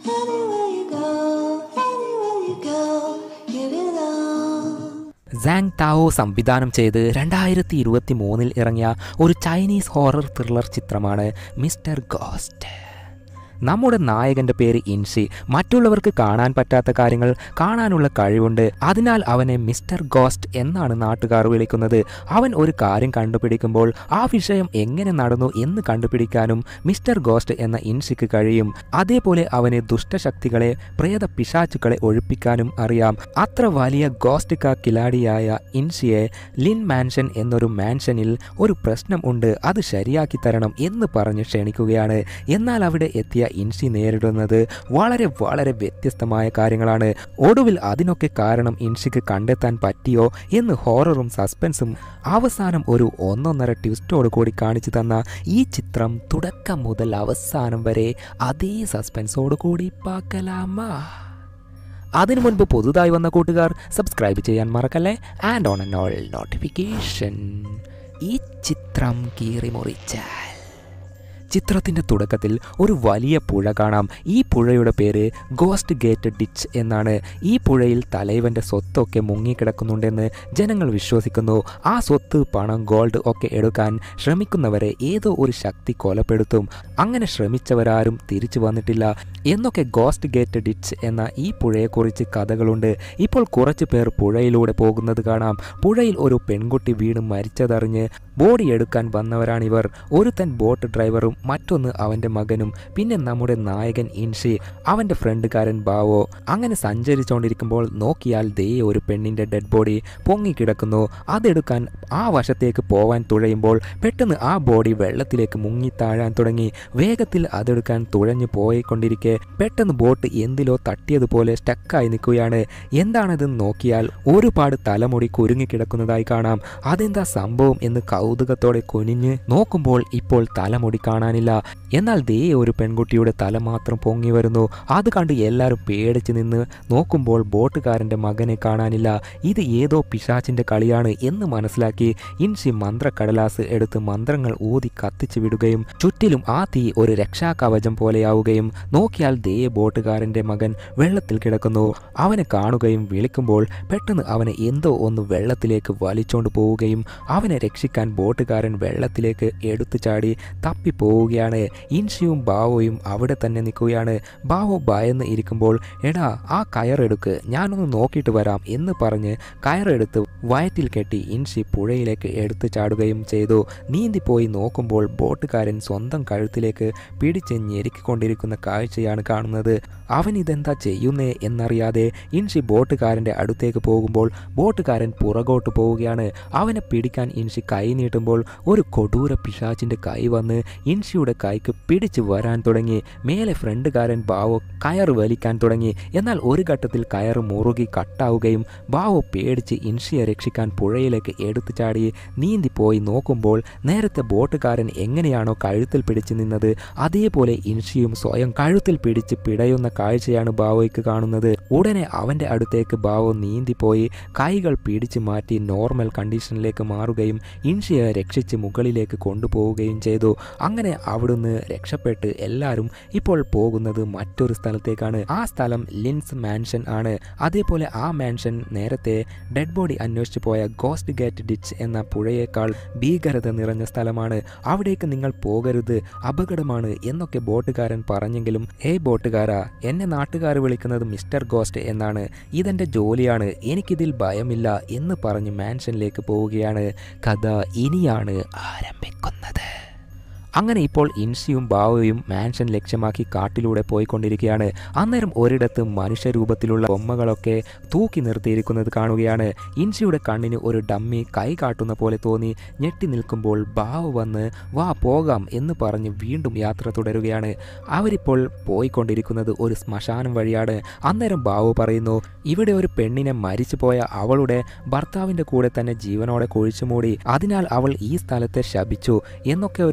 Anywhere you go, anywhere you go, you belong. Zhang Tao സംവിധാനം ചെയ്ത് രണ്ടായിരത്തി ഇരുപത്തി മൂന്നിൽ ഇറങ്ങിയ ഒരു ചൈനീസ് ഹൊറർ ത്രില്ലർ ചിത്രമാണ് മിസ്റ്റർ ഗോസ്റ്റ് നമ്മുടെ നായകന്റെ പേര് ഇൻഷി മറ്റുള്ളവർക്ക് കാണാൻ പറ്റാത്ത കാര്യങ്ങൾ കാണാനുള്ള കഴിവുണ്ട് അതിനാൽ അവനെ മിസ്റ്റർ ഗോസ്റ്റ് എന്നാണ് നാട്ടുകാർ വിളിക്കുന്നത് അവൻ ഒരു കാര്യം കണ്ടുപിടിക്കുമ്പോൾ ആ വിഷയം എങ്ങനെ നടന്നു എന്ന് കണ്ടുപിടിക്കാനും മിസ്റ്റർ ഗോസ്റ്റ് എന്ന ഇൻഷിക്ക് കഴിയും അതേപോലെ അവന് ദുഷ്ടശക്തികളെ പ്രേത പിശാചുക്കളെ ഒഴിപ്പിക്കാനും അറിയാം അത്ര വലിയ ഗോസ്റ്റ് കാ കിലാടിയായ ഇൻഷിയെ ലിൻ മാൻഷൻ എന്നൊരു മാൻഷനിൽ ഒരു പ്രശ്നം ഉണ്ട് അത് ശരിയാക്കി തരണം എന്ന് പറഞ്ഞ് ക്ഷണിക്കുകയാണ് എന്നാൽ അവിടെ എത്തിയ ഇൻഷി നേരിടുന്നത് വളരെ വളരെ വ്യത്യസ്തമായ കാര്യങ്ങളാണ് ഒടുവിൽ അതിനൊക്കെ കാരണം ഇൻഷിക്ക് കണ്ടെത്താൻ പറ്റിയോ എന്ന് ഹോററും സസ്പെൻസും അവസാനം ഒരു ഒന്നൊന്നര ട്വിസ്റ്റോട് കൂടി കാണിച്ചു തന്ന ഈ ചിത്രം തുടക്കം മുതൽ അവസാനം വരെ അതേ സസ്പെൻസോട് കൂടി പാക്കലാമാ അതിനു മുൻപ് പുതുതായി വന്ന കൂട്ടുകാർ സബ്സ്ക്രൈബ് ചെയ്യാൻ മറക്കല്ലേ and on and all notification ഈ ചിത്രം കീറി മുറിച്ചാൽ ചിത്രത്തിൻ്റെ തുടക്കത്തിൽ ഒരു വലിയ പുഴ കാണാം ഈ പുഴയുടെ പേര് ഗോസ്റ്റ് ഗേറ്റ് ഡിച്ച് എന്നാണ് ഈ പുഴയിൽ തലൈവൻ്റെ സ്വത്തൊക്കെ മുങ്ങിക്കിടക്കുന്നുണ്ടെന്ന് ജനങ്ങൾ വിശ്വസിക്കുന്നു ആ സ്വത്ത് പണം ഗോൾഡ് ഒക്കെ എടുക്കാൻ ശ്രമിക്കുന്നവരെ ഏതോ ഒരു ശക്തി കൊലപ്പെടുത്തും അങ്ങനെ ശ്രമിച്ചവരാരും തിരിച്ചു വന്നിട്ടില്ല എന്നൊക്കെ ഗോസ്റ്റ് ഗേറ്റ് ഡിച്ച് എന്ന ഈ പുഴയെക്കുറിച്ച് കഥകളുണ്ട് ഇപ്പോൾ കുറച്ച് പേർ പുഴയിലൂടെ പോകുന്നത് കാണാം പുഴയിൽ ഒരു പെൺകുട്ടി വീണ് മരിച്ചതറിഞ്ഞ് ബോഡി എടുക്കാൻ വന്നവരാണിവർ ഒരുത്തൻ ബോട്ട് ഡ്രൈവറും മറ്റൊന്ന് അവൻ്റെ മകനും പിന്നെ നമ്മുടെ നായകൻ ഇൻഷി അവൻ്റെ ഫ്രണ്ടുകാരൻ ബാവോ അങ്ങനെ സഞ്ചരിച്ചുകൊണ്ടിരിക്കുമ്പോൾ നോക്കിയാൽ ദേ ഒരു പെണ്ണിൻ്റെ ഡെഡ് ബോഡി പൊങ്ങിക്കിടക്കുന്നു അതെടുക്കാൻ ആ വശത്തേക്ക് പോവാൻ തുഴയുമ്പോൾ പെട്ടെന്ന് ആ ബോഡി വെള്ളത്തിലേക്ക് മുങ്ങി താഴാൻ തുടങ്ങി വേഗത്തിൽ അതെടുക്കാൻ തുഴഞ്ഞു പോയിക്കൊണ്ടിരിക്കെ പെട്ടെന്ന് ബോട്ട് എന്തിലോ തട്ടിയതുപോലെ സ്റ്റക്കായി നിൽക്കുകയാണ് എന്താണതെന്ന് നോക്കിയാൽ ഒരുപാട് തലമുടി കുരുങ്ങിക്കിടക്കുന്നതായി കാണാം അതെന്താ സംഭവം എന്ന് കൗതുകത്തോടെ കുനിഞ്ഞ് നോക്കുമ്പോൾ ഇപ്പോൾ തലമുടി കാണാനില്ല എന്നാൽ ദേ ഒരു പെൺകുട്ടിയുടെ തല മാത്രം പൊങ്ങി വരുന്നു അത് കണ്ട് എല്ലാവരും പേടിച്ച് നിന്ന് നോക്കുമ്പോൾ ബോട്ടുകാരൻ്റെ മകനെ കാണാനില്ല ഇത് ഏതോ പിശാച്ചിൻ്റെ കളിയാണ് എന്ന് മനസ്സിലാക്കി ഇൻഷി മന്ത്രക്കടലാസ് എടുത്ത് മന്ത്രങ്ങൾ ഊതി കത്തിച്ചു വിടുകയും ചുറ്റിലും ആ തീ ഒരു രക്ഷാകവചം പോലെയാവുകയും നോക്കിയാൽ ദേ ബോട്ടുകാരൻ്റെ മകൻ വെള്ളത്തിൽ കിടക്കുന്നു അവനെ കാണുകയും വിളിക്കുമ്പോൾ പെട്ടെന്ന് അവനെ എന്തോ ഒന്ന് വെള്ളത്തിലേക്ക് വലിച്ചോണ്ട് പോവുകയും അവനെ രക്ഷിക്കാൻ ബോട്ടുകാരൻ വെള്ളത്തിലേക്ക് എടുത്തു ചാടി തപ്പിപ്പോവുകയാണ് ഇൻഷിയും ബാവോയും അവിടെ തന്നെ നിൽക്കുകയാണ് ബാവോ ഭയന്ന് ഇരിക്കുമ്പോൾ എടാ ആ കയറെടുക്ക് ഞാനൊന്ന് നോക്കിയിട്ട് വരാം എന്ന് പറഞ്ഞ് കയറെടുത്ത് വയറ്റിൽ കെട്ടി ഇൻഷി പുഴയിലേക്ക് എടുത്തു ചാടുകയും ചെയ്തു നീന്തിപ്പോയി നോക്കുമ്പോൾ ബോട്ടുകാരൻ സ്വന്തം കഴുത്തിലേക്ക് പിടിച്ച് ഞെരുക്കിക്കൊണ്ടിരിക്കുന്ന കാഴ്ചയാണ് കാണുന്നത് അവൻ ഇതെന്താ ചെയ്യുന്നേ എന്നറിയാതെ ഇൻഷി ബോട്ടുകാരൻ്റെ അടുത്തേക്ക് പോകുമ്പോൾ ബോട്ടുകാരൻ പുറകോട്ട് പോവുകയാണ് അവനെ പിടിക്കാൻ ഇൻഷി കൈ നീട്ടുമ്പോൾ ഒരു കൊടൂര പിശാച്ചിൻ്റെ കൈ വന്ന് ഇൻഷിയുടെ കൈക്ക് പിടിച്ചു വരാൻ തുടങ്ങി മേലെ ഫ്രണ്ടുകാരൻ ബാവോ കയറ് വലിക്കാൻ തുടങ്ങി എന്നാൽ ഒരു ഘട്ടത്തിൽ കയറ് മുറുകി കട്ടാവുകയും ബാവോ പേടിച്ച് ഇൻഷിയെ രക്ഷിക്കാൻ പുഴയിലേക്ക് എടുത്തു ചാടി നീന്തിപ്പോയി നോക്കുമ്പോൾ നേരത്തെ ബോട്ടുകാരൻ എങ്ങനെയാണോ കഴുത്തിൽ പിടിച്ചു നിന്നത് അതേപോലെ ഇൻഷിയും സ്വയം കഴുത്തിൽ പിടിച്ച് പിടയുന്ന കാഴ്ചയാണ് ബാവോയ്ക്ക് കാണുന്നത് ഉടനെ അവൻ്റെ അടുത്തേക്ക് ബാവോ നീന്തിപ്പോയി കൈകൾ പിടിച്ചു മാറ്റി നോർമൽ കണ്ടീഷനിലേക്ക് മാറുകയും ഇൻഷിയെ രക്ഷിച്ച് മുകളിലേക്ക് കൊണ്ടുപോവുകയും ചെയ്തു അങ്ങനെ അവിടുന്ന് രക്ഷപ്പെട്ട് എല്ലാവരും ഇപ്പോൾ പോകുന്നത് മറ്റൊരു സ്ഥലത്തേക്കാണ് ആ സ്ഥലം ലിൻസ് മാൻഷൻ ആണ് അതേപോലെ ആ മാൻഷൻ നേരത്തെ ഡെഡ് ബോഡി അന്വേഷിച്ചു പോയ ഗോസ്റ്റ് ഗേറ്റ് ഡിച്ച് എന്ന പുഴയേക്കാൾ ഭീകരത നിറഞ്ഞ സ്ഥലമാണ് അവിടേക്ക് നിങ്ങൾ പോകരുത് അപകടമാണ് എന്നൊക്കെ ബോട്ടുകാരൻ പറഞ്ഞെങ്കിലും ഏയ് ബോട്ടുകാരാ എന്നെ നാട്ടുകാർ വിളിക്കുന്നത് മിസ്റ്റർ ഗോസ്റ്റ് എന്നാണ് ഇതെൻ്റെ ജോലിയാണ് എനിക്കിതിൽ ഭയമില്ല എന്ന് പറഞ്ഞ് മാൻഷനിലേക്ക് പോവുകയാണ് കഥ ഇനിയാണ് ആരംഭിക്കുന്നത് അങ്ങനെ ഇപ്പോൾ ഇൻഷിയും ബാവയും മാൻഷൻ ലക്ഷ്യമാക്കി കാട്ടിലൂടെ പോയിക്കൊണ്ടിരിക്കുകയാണ് അന്നേരം ഒരിടത്ത് മനുഷ്യരൂപത്തിലുള്ള ബൊമ്മകളൊക്കെ തൂക്കി നിർത്തിയിരിക്കുന്നത് കാണുകയാണ് ഇൻഷിയുടെ കണ്ണിന് ഒരു ഡമ്മി കൈ കാട്ടുന്ന പോലെ തോന്നി ഞെട്ടി നിൽക്കുമ്പോൾ ബാവ വന്ന് വാ പോകാം എന്ന് പറഞ്ഞ് വീണ്ടും യാത്ര തുടരുകയാണ് അവരിപ്പോൾ പോയിക്കൊണ്ടിരിക്കുന്നത് ഒരു ശ്മശാനം വഴിയാണ് അന്നേരം ബാവു പറയുന്നു ഇവിടെ ഒരു പെണ്ണിനെ മരിച്ചു പോയ അവളുടെ ഭർത്താവിൻ്റെ കൂടെ തന്നെ ജീവനോടെ കുഴിച്ചുമൂടി അതിനാൽ അവൾ ഈ സ്ഥലത്തെ ശപിച്ചു എന്നൊക്കെ ഒരു കഥയുണ്ട്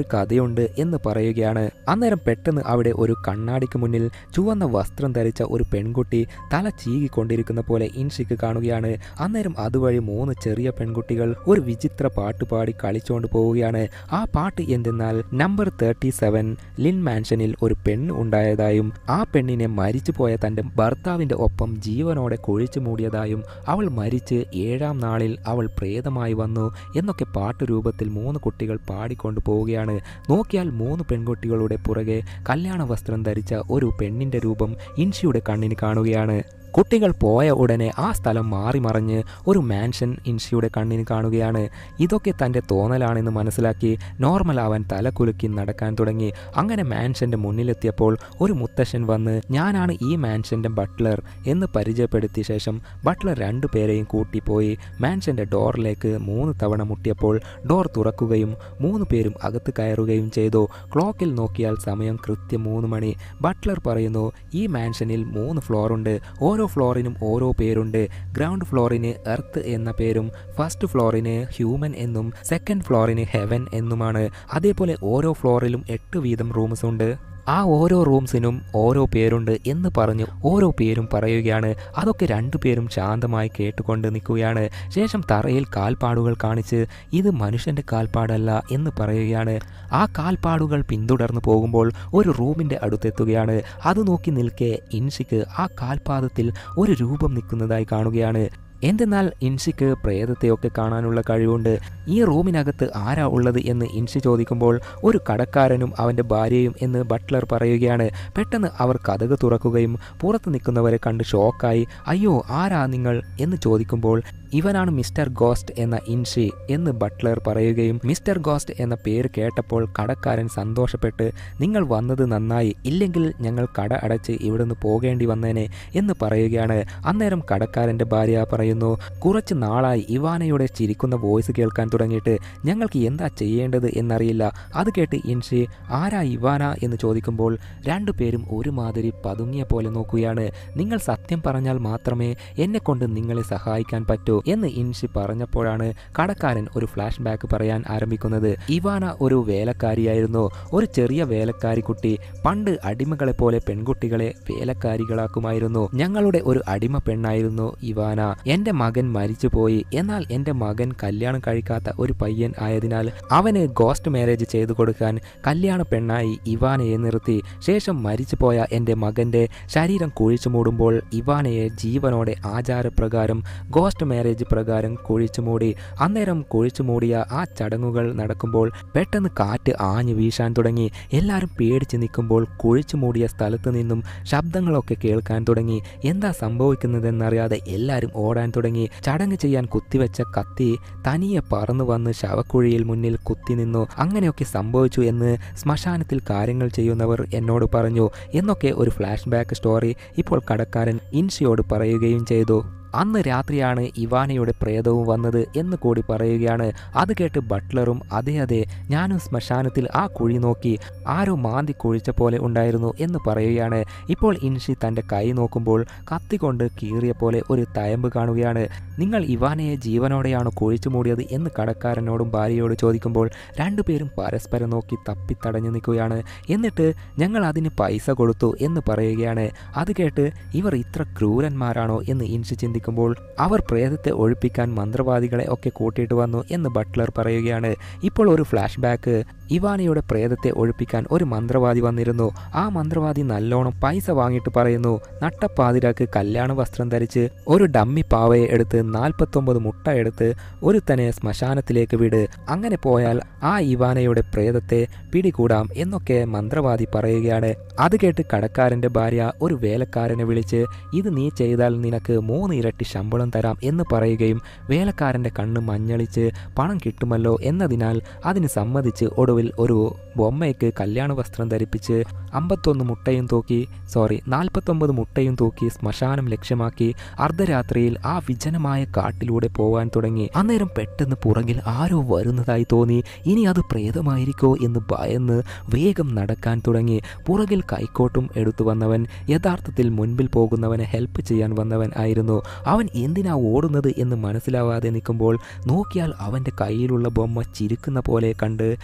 ആവശ്യമുണ്ട് എന്ന് പറയുകയാണ് അന്നേരം പെട്ടെന്ന് അവിടെ ഒരു കണ്ണാടിക്ക് മുന്നിൽ ചുവന്ന വസ്ത്രം ധരിച്ച ഒരു പെൺകുട്ടി തല ചീകിക്കൊണ്ടിരിക്കുന്ന പോലെ ഇൻഷിക്ക് കാണുകയാണ് അന്നേരം അതുവഴി മൂന്ന് ചെറിയ പെൺകുട്ടികൾ ഒരു വിചിത്ര പാട്ട് പാടി കളിച്ചുകൊണ്ട് പോവുകയാണ് ആ പാട്ട് എന്തെന്നാൽ നമ്പർ തേർട്ടി സെവൻ ലിൻ മാൻഷനിൽ ഒരു പെണ്ണ് ഉണ്ടായതായും ആ പെണ്ണിനെ മരിച്ചു പോയ തൻ്റെ ഭർത്താവിൻ്റെ ഒപ്പം ജീവനോടെ കുഴിച്ചു മൂടിയതായും അവൾ മരിച്ച് ഏഴാം നാളിൽ അവൾ പ്രേതമായി വന്നു എന്നൊക്കെ പാട്ട് രൂപത്തിൽ മൂന്ന് കുട്ടികൾ പാടിക്കൊണ്ടു പോവുകയാണ് നോക്കിയാൽ മൂന്ന് പെൺകുട്ടികളുടെ പുറകെ കല്യാണ വസ്ത്രം ധരിച്ച ഒരു പെണ്ണിൻ്റെ രൂപം ഇൻഷിയുടെ കണ്ണിന് കാണുകയാണ് കുട്ടികൾ പോയ ഉടനെ ആ സ്ഥലം മാറി മറിഞ്ഞ് ഒരു മാൻഷൻ ഇൻഷിയുടെ കണ്ണിന് കാണുകയാണ് ഇതൊക്കെ തൻ്റെ തോന്നലാണെന്ന് മനസ്സിലാക്കി നോർമൽ അവൻ തല കുലുക്കി നടക്കാൻ തുടങ്ങി അങ്ങനെ മാൻഷൻ്റെ മുന്നിലെത്തിയപ്പോൾ ഒരു മുത്തശ്ശൻ വന്ന് ഞാനാണ് ഈ മാൻഷൻ്റെ ബട്ട്ലർ എന്ന് പരിചയപ്പെടുത്തിയ ശേഷം ബട്ട്ലർ രണ്ടു പേരെയും കൂട്ടിപ്പോയി മാൻഷൻ്റെ ഡോറിലേക്ക് മൂന്ന് തവണ മുട്ടിയപ്പോൾ ഡോർ തുറക്കുകയും മൂന്ന് പേരും അകത്ത് കയറുകയും ചെയ്തു ക്ലോക്കിൽ നോക്കിയാൽ സമയം കൃത്യം മൂന്ന് മണി ബട്ട്ലർ പറയുന്നു ഈ മാൻഷനിൽ മൂന്ന് ഫ്ലോറുണ്ട് ഓരോ ഫ്ലോറിനും ഓരോ പേരുണ്ട് ഗ്രൗണ്ട് ഫ്ലോറിന് എർത്ത് എന്ന പേരും ഫസ്റ്റ് ഫ്ലോറിന് ഹ്യൂമൻ എന്നും സെക്കൻഡ് ഫ്ലോറിന് ഹെവൻ എന്നുമാണ് അതേപോലെ ഓരോ ഫ്ലോറിലും എട്ട് വീതം റൂംസ് ഉണ്ട് ആ ഓരോ റൂംസിനും ഓരോ പേരുണ്ട് എന്ന് പറഞ്ഞ് ഓരോ പേരും പറയുകയാണ് അതൊക്കെ രണ്ടുപേരും ശാന്തമായി കേട്ടുകൊണ്ട് നിൽക്കുകയാണ് ശേഷം തറയിൽ കാൽപ്പാടുകൾ കാണിച്ച് ഇത് മനുഷ്യൻ്റെ കാൽപ്പാടല്ല എന്ന് പറയുകയാണ് ആ കാൽപ്പാടുകൾ പിന്തുടർന്ന് പോകുമ്പോൾ ഒരു റൂമിൻ്റെ അടുത്തെത്തുകയാണ് അത് നോക്കി നിൽക്കെ ഇൻഷിക്ക് ആ കാൽപാദത്തിൽ ഒരു രൂപം നിൽക്കുന്നതായി കാണുകയാണ് എന്തെന്നാൽ ഇൻഷിക്ക് പ്രേതത്തെയൊക്കെ കാണാനുള്ള കഴിവുണ്ട് ഈ റൂമിനകത്ത് ആരാ ഉള്ളത് എന്ന് ഇൻഷി ചോദിക്കുമ്പോൾ ഒരു കടക്കാരനും അവൻ്റെ ഭാര്യയും എന്ന് ബട്ട്ലർ പറയുകയാണ് പെട്ടെന്ന് അവർ കഥക് തുറക്കുകയും പുറത്ത് നിൽക്കുന്നവരെ കണ്ട് ഷോക്കായി അയ്യോ ആരാ നിങ്ങൾ എന്ന് ചോദിക്കുമ്പോൾ ഇവനാണ് മിസ്റ്റർ ഗോസ്റ്റ് എന്ന ഇൻഷി എന്ന് ബട്ട്ലർ പറയുകയും മിസ്റ്റർ ഗോസ്റ്റ് എന്ന പേര് കേട്ടപ്പോൾ കടക്കാരൻ സന്തോഷപ്പെട്ട് നിങ്ങൾ വന്നത് നന്നായി ഇല്ലെങ്കിൽ ഞങ്ങൾ കട അടച്ച് ഇവിടുന്ന് പോകേണ്ടി വന്നേനെ എന്ന് പറയുകയാണ് അന്നേരം കടക്കാരൻ്റെ ഭാര്യ പറയുന്നു കുറച്ച് നാളായി ഇവാനയുടെ ചിരിക്കുന്ന വോയിസ് കേൾക്കാൻ തുടങ്ങിയിട്ട് ഞങ്ങൾക്ക് എന്താ ചെയ്യേണ്ടത് എന്നറിയില്ല അത് കേട്ട് ഇൻഷി ആരാ ഇവാന എന്ന് ചോദിക്കുമ്പോൾ രണ്ടുപേരും ഒരുമാതിരി പതുങ്ങിയ പോലെ നോക്കുകയാണ് നിങ്ങൾ സത്യം പറഞ്ഞാൽ മാത്രമേ എന്നെ കൊണ്ട് നിങ്ങളെ സഹായിക്കാൻ പറ്റൂ എന്ന് ഇൻഷി പറഞ്ഞപ്പോഴാണ് കടക്കാരൻ ഒരു ഫ്ലാഷ് ബാക്ക് പറയാൻ ആരംഭിക്കുന്നത് ഇവാന ഒരു വേലക്കാരിയായിരുന്നു ഒരു ചെറിയ വേലക്കാരി കുട്ടി പണ്ട് അടിമകളെ പോലെ പെൺകുട്ടികളെ വേലക്കാരികളാക്കുമായിരുന്നു ഞങ്ങളുടെ ഒരു അടിമ പെണ്ണായിരുന്നു ഇവാന എന്റെ മകൻ മരിച്ചുപോയി എന്നാൽ എന്റെ മകൻ കല്യാണം കഴിക്കാത്ത ഒരു പയ്യൻ ആയതിനാൽ അവന് ഗോസ്റ്റ് മാരേജ് ചെയ്തു കൊടുക്കാൻ കല്യാണ പെണ്ണായി ഇവാനയെ നിർത്തി ശേഷം മരിച്ചുപോയ എൻ്റെ മകൻ്റെ ശരീരം കുഴിച്ചു മൂടുമ്പോൾ ഇവാനയെ ജീവനോടെ ആചാരപ്രകാരം ഗോസ്റ്റ് മാരേജ് പ്രകാരം കുഴിച്ചു മൂടി അന്നേരം കുഴിച്ചു മൂടിയ ആ ചടങ്ങുകൾ നടക്കുമ്പോൾ പെട്ടെന്ന് കാറ്റ് ആഞ്ഞു വീശാൻ തുടങ്ങി എല്ലാവരും പേടിച്ച് നിൽക്കുമ്പോൾ കുഴിച്ചു മൂടിയ സ്ഥലത്ത് നിന്നും ശബ്ദങ്ങളൊക്കെ കേൾക്കാൻ തുടങ്ങി എന്താ സംഭവിക്കുന്നതെന്നറിയാതെ എല്ലാവരും ഓടാൻ തുടങ്ങി ചടങ്ങ് ചെയ്യാൻ കുത്തിവെച്ച കത്തി തനിയെ പറന്നു വന്ന് ശവക്കുഴിയിൽ മുന്നിൽ കുത്തി നിന്നു അങ്ങനെയൊക്കെ സംഭവിച്ചു എന്ന് ശ്മശാനത്തിൽ കാര്യങ്ങൾ ചെയ്യുന്നവർ എന്നോട് പറഞ്ഞു എന്നൊക്കെ ഒരു ഫ്ലാഷ് ബാക്ക് സ്റ്റോറി ഇപ്പോൾ കടക്കാരൻ ഇൻഷിയോട് പറയുകയും ചെയ്തു അന്ന് രാത്രിയാണ് ഇവാനയുടെ പ്രേതവും വന്നത് എന്ന് കൂടി പറയുകയാണ് അത് കേട്ട് ബട്ട്ലറും അതെ അതെ ഞാനും ശ്മശാനത്തിൽ ആ കുഴി നോക്കി ആരോ മാന്തി കുഴിച്ച പോലെ ഉണ്ടായിരുന്നു എന്ന് പറയുകയാണ് ഇപ്പോൾ ഇൻഷി തൻ്റെ കൈ നോക്കുമ്പോൾ കത്തികൊണ്ട് കീറിയ പോലെ ഒരു തയമ്പ് കാണുകയാണ് നിങ്ങൾ ഇവാനയെ ജീവനോടെയാണ് കുഴിച്ചു മൂടിയത് എന്ന് കടക്കാരനോടും ഭാര്യയോട് ചോദിക്കുമ്പോൾ രണ്ടുപേരും പരസ്പരം നോക്കി തപ്പിത്തടഞ്ഞു നിൽക്കുകയാണ് എന്നിട്ട് ഞങ്ങൾ അതിന് പൈസ കൊടുത്തു എന്ന് പറയുകയാണ് അത് കേട്ട് ഇവർ ഇത്ര ക്രൂരന്മാരാണോ എന്ന് ഇൻഷി ചിന്തിക്കുമ്പോൾ അവർ പ്രേതത്തെ ഒഴിപ്പിക്കാൻ മന്ത്രവാദികളെ ഒക്കെ കൂട്ടിയിട്ട് വന്നു എന്ന് ബട്ട്ലർ പറയുകയാണ് ഇപ്പോൾ ഒരു ഫ്ലാഷ് ബാക്ക് ഇവാനയുടെ പ്രേതത്തെ ഒഴിപ്പിക്കാൻ ഒരു മന്ത്രവാദി വന്നിരുന്നു ആ മന്ത്രവാദി നല്ലോണം പൈസ വാങ്ങിയിട്ട് പറയുന്നു നട്ടപ്പാതിരാക്ക് കല്യാണ വസ്ത്രം ധരിച്ച് ഒരു ഡമ്മി പാവയെ എടുത്ത് നാൽപ്പത്തൊമ്പത് മുട്ട എടുത്ത് ഒരുത്തനെ ശ്മശാനത്തിലേക്ക് വിട് അങ്ങനെ പോയാൽ ആ ഇവാനയുടെ പ്രേതത്തെ പിടികൂടാം എന്നൊക്കെ മന്ത്രവാദി പറയുകയാണ് അത് കേട്ട് കടക്കാരൻ്റെ ഭാര്യ ഒരു വേലക്കാരനെ വിളിച്ച് ഇത് നീ ചെയ്താൽ നിനക്ക് മൂന്ന് ഇരട്ടി ശമ്പളം തരാം എന്ന് പറയുകയും വേലക്കാരൻ്റെ കണ്ണ് മഞ്ഞളിച്ച് പണം കിട്ടുമല്ലോ എന്നതിനാൽ അതിന് സമ്മതിച്ച് ഒടുവിൽ ഒരു ബൊമ്മയ്ക്ക് കല്യാണ വസ്ത്രം ധരിപ്പിച്ച് അമ്പത്തൊന്ന് മുട്ടയും തൂക്കി സോറി നാൽപ്പത്തൊമ്പത് മുട്ടയും തൂക്കി ശ്മശാനം ലക്ഷ്യമാക്കി അർദ്ധരാത്രിയിൽ ആ വിജനമായ കാട്ടിലൂടെ പോവാൻ തുടങ്ങി അന്നേരം പെട്ടെന്ന് പുറകിൽ ആരോ വരുന്നതായി തോന്നി ഇനി അത് പ്രേതമായിരിക്കോ എന്ന് ഭയന്ന് വേഗം നടക്കാൻ തുടങ്ങി പുറകിൽ കൈക്കോട്ടും എടുത്തു വന്നവൻ യഥാർത്ഥത്തിൽ മുൻപിൽ പോകുന്നവനെ ഹെൽപ്പ് ചെയ്യാൻ വന്നവൻ ആയിരുന്നു അവൻ എന്തിനാ ഓടുന്നത് എന്ന് മനസ്സിലാവാതെ നിൽക്കുമ്പോൾ നോക്കിയാൽ അവൻ്റെ കയ്യിലുള്ള ബൊമ്മ ചിരിക്കുന്ന പോലെ കണ്ട് പുറകിൽ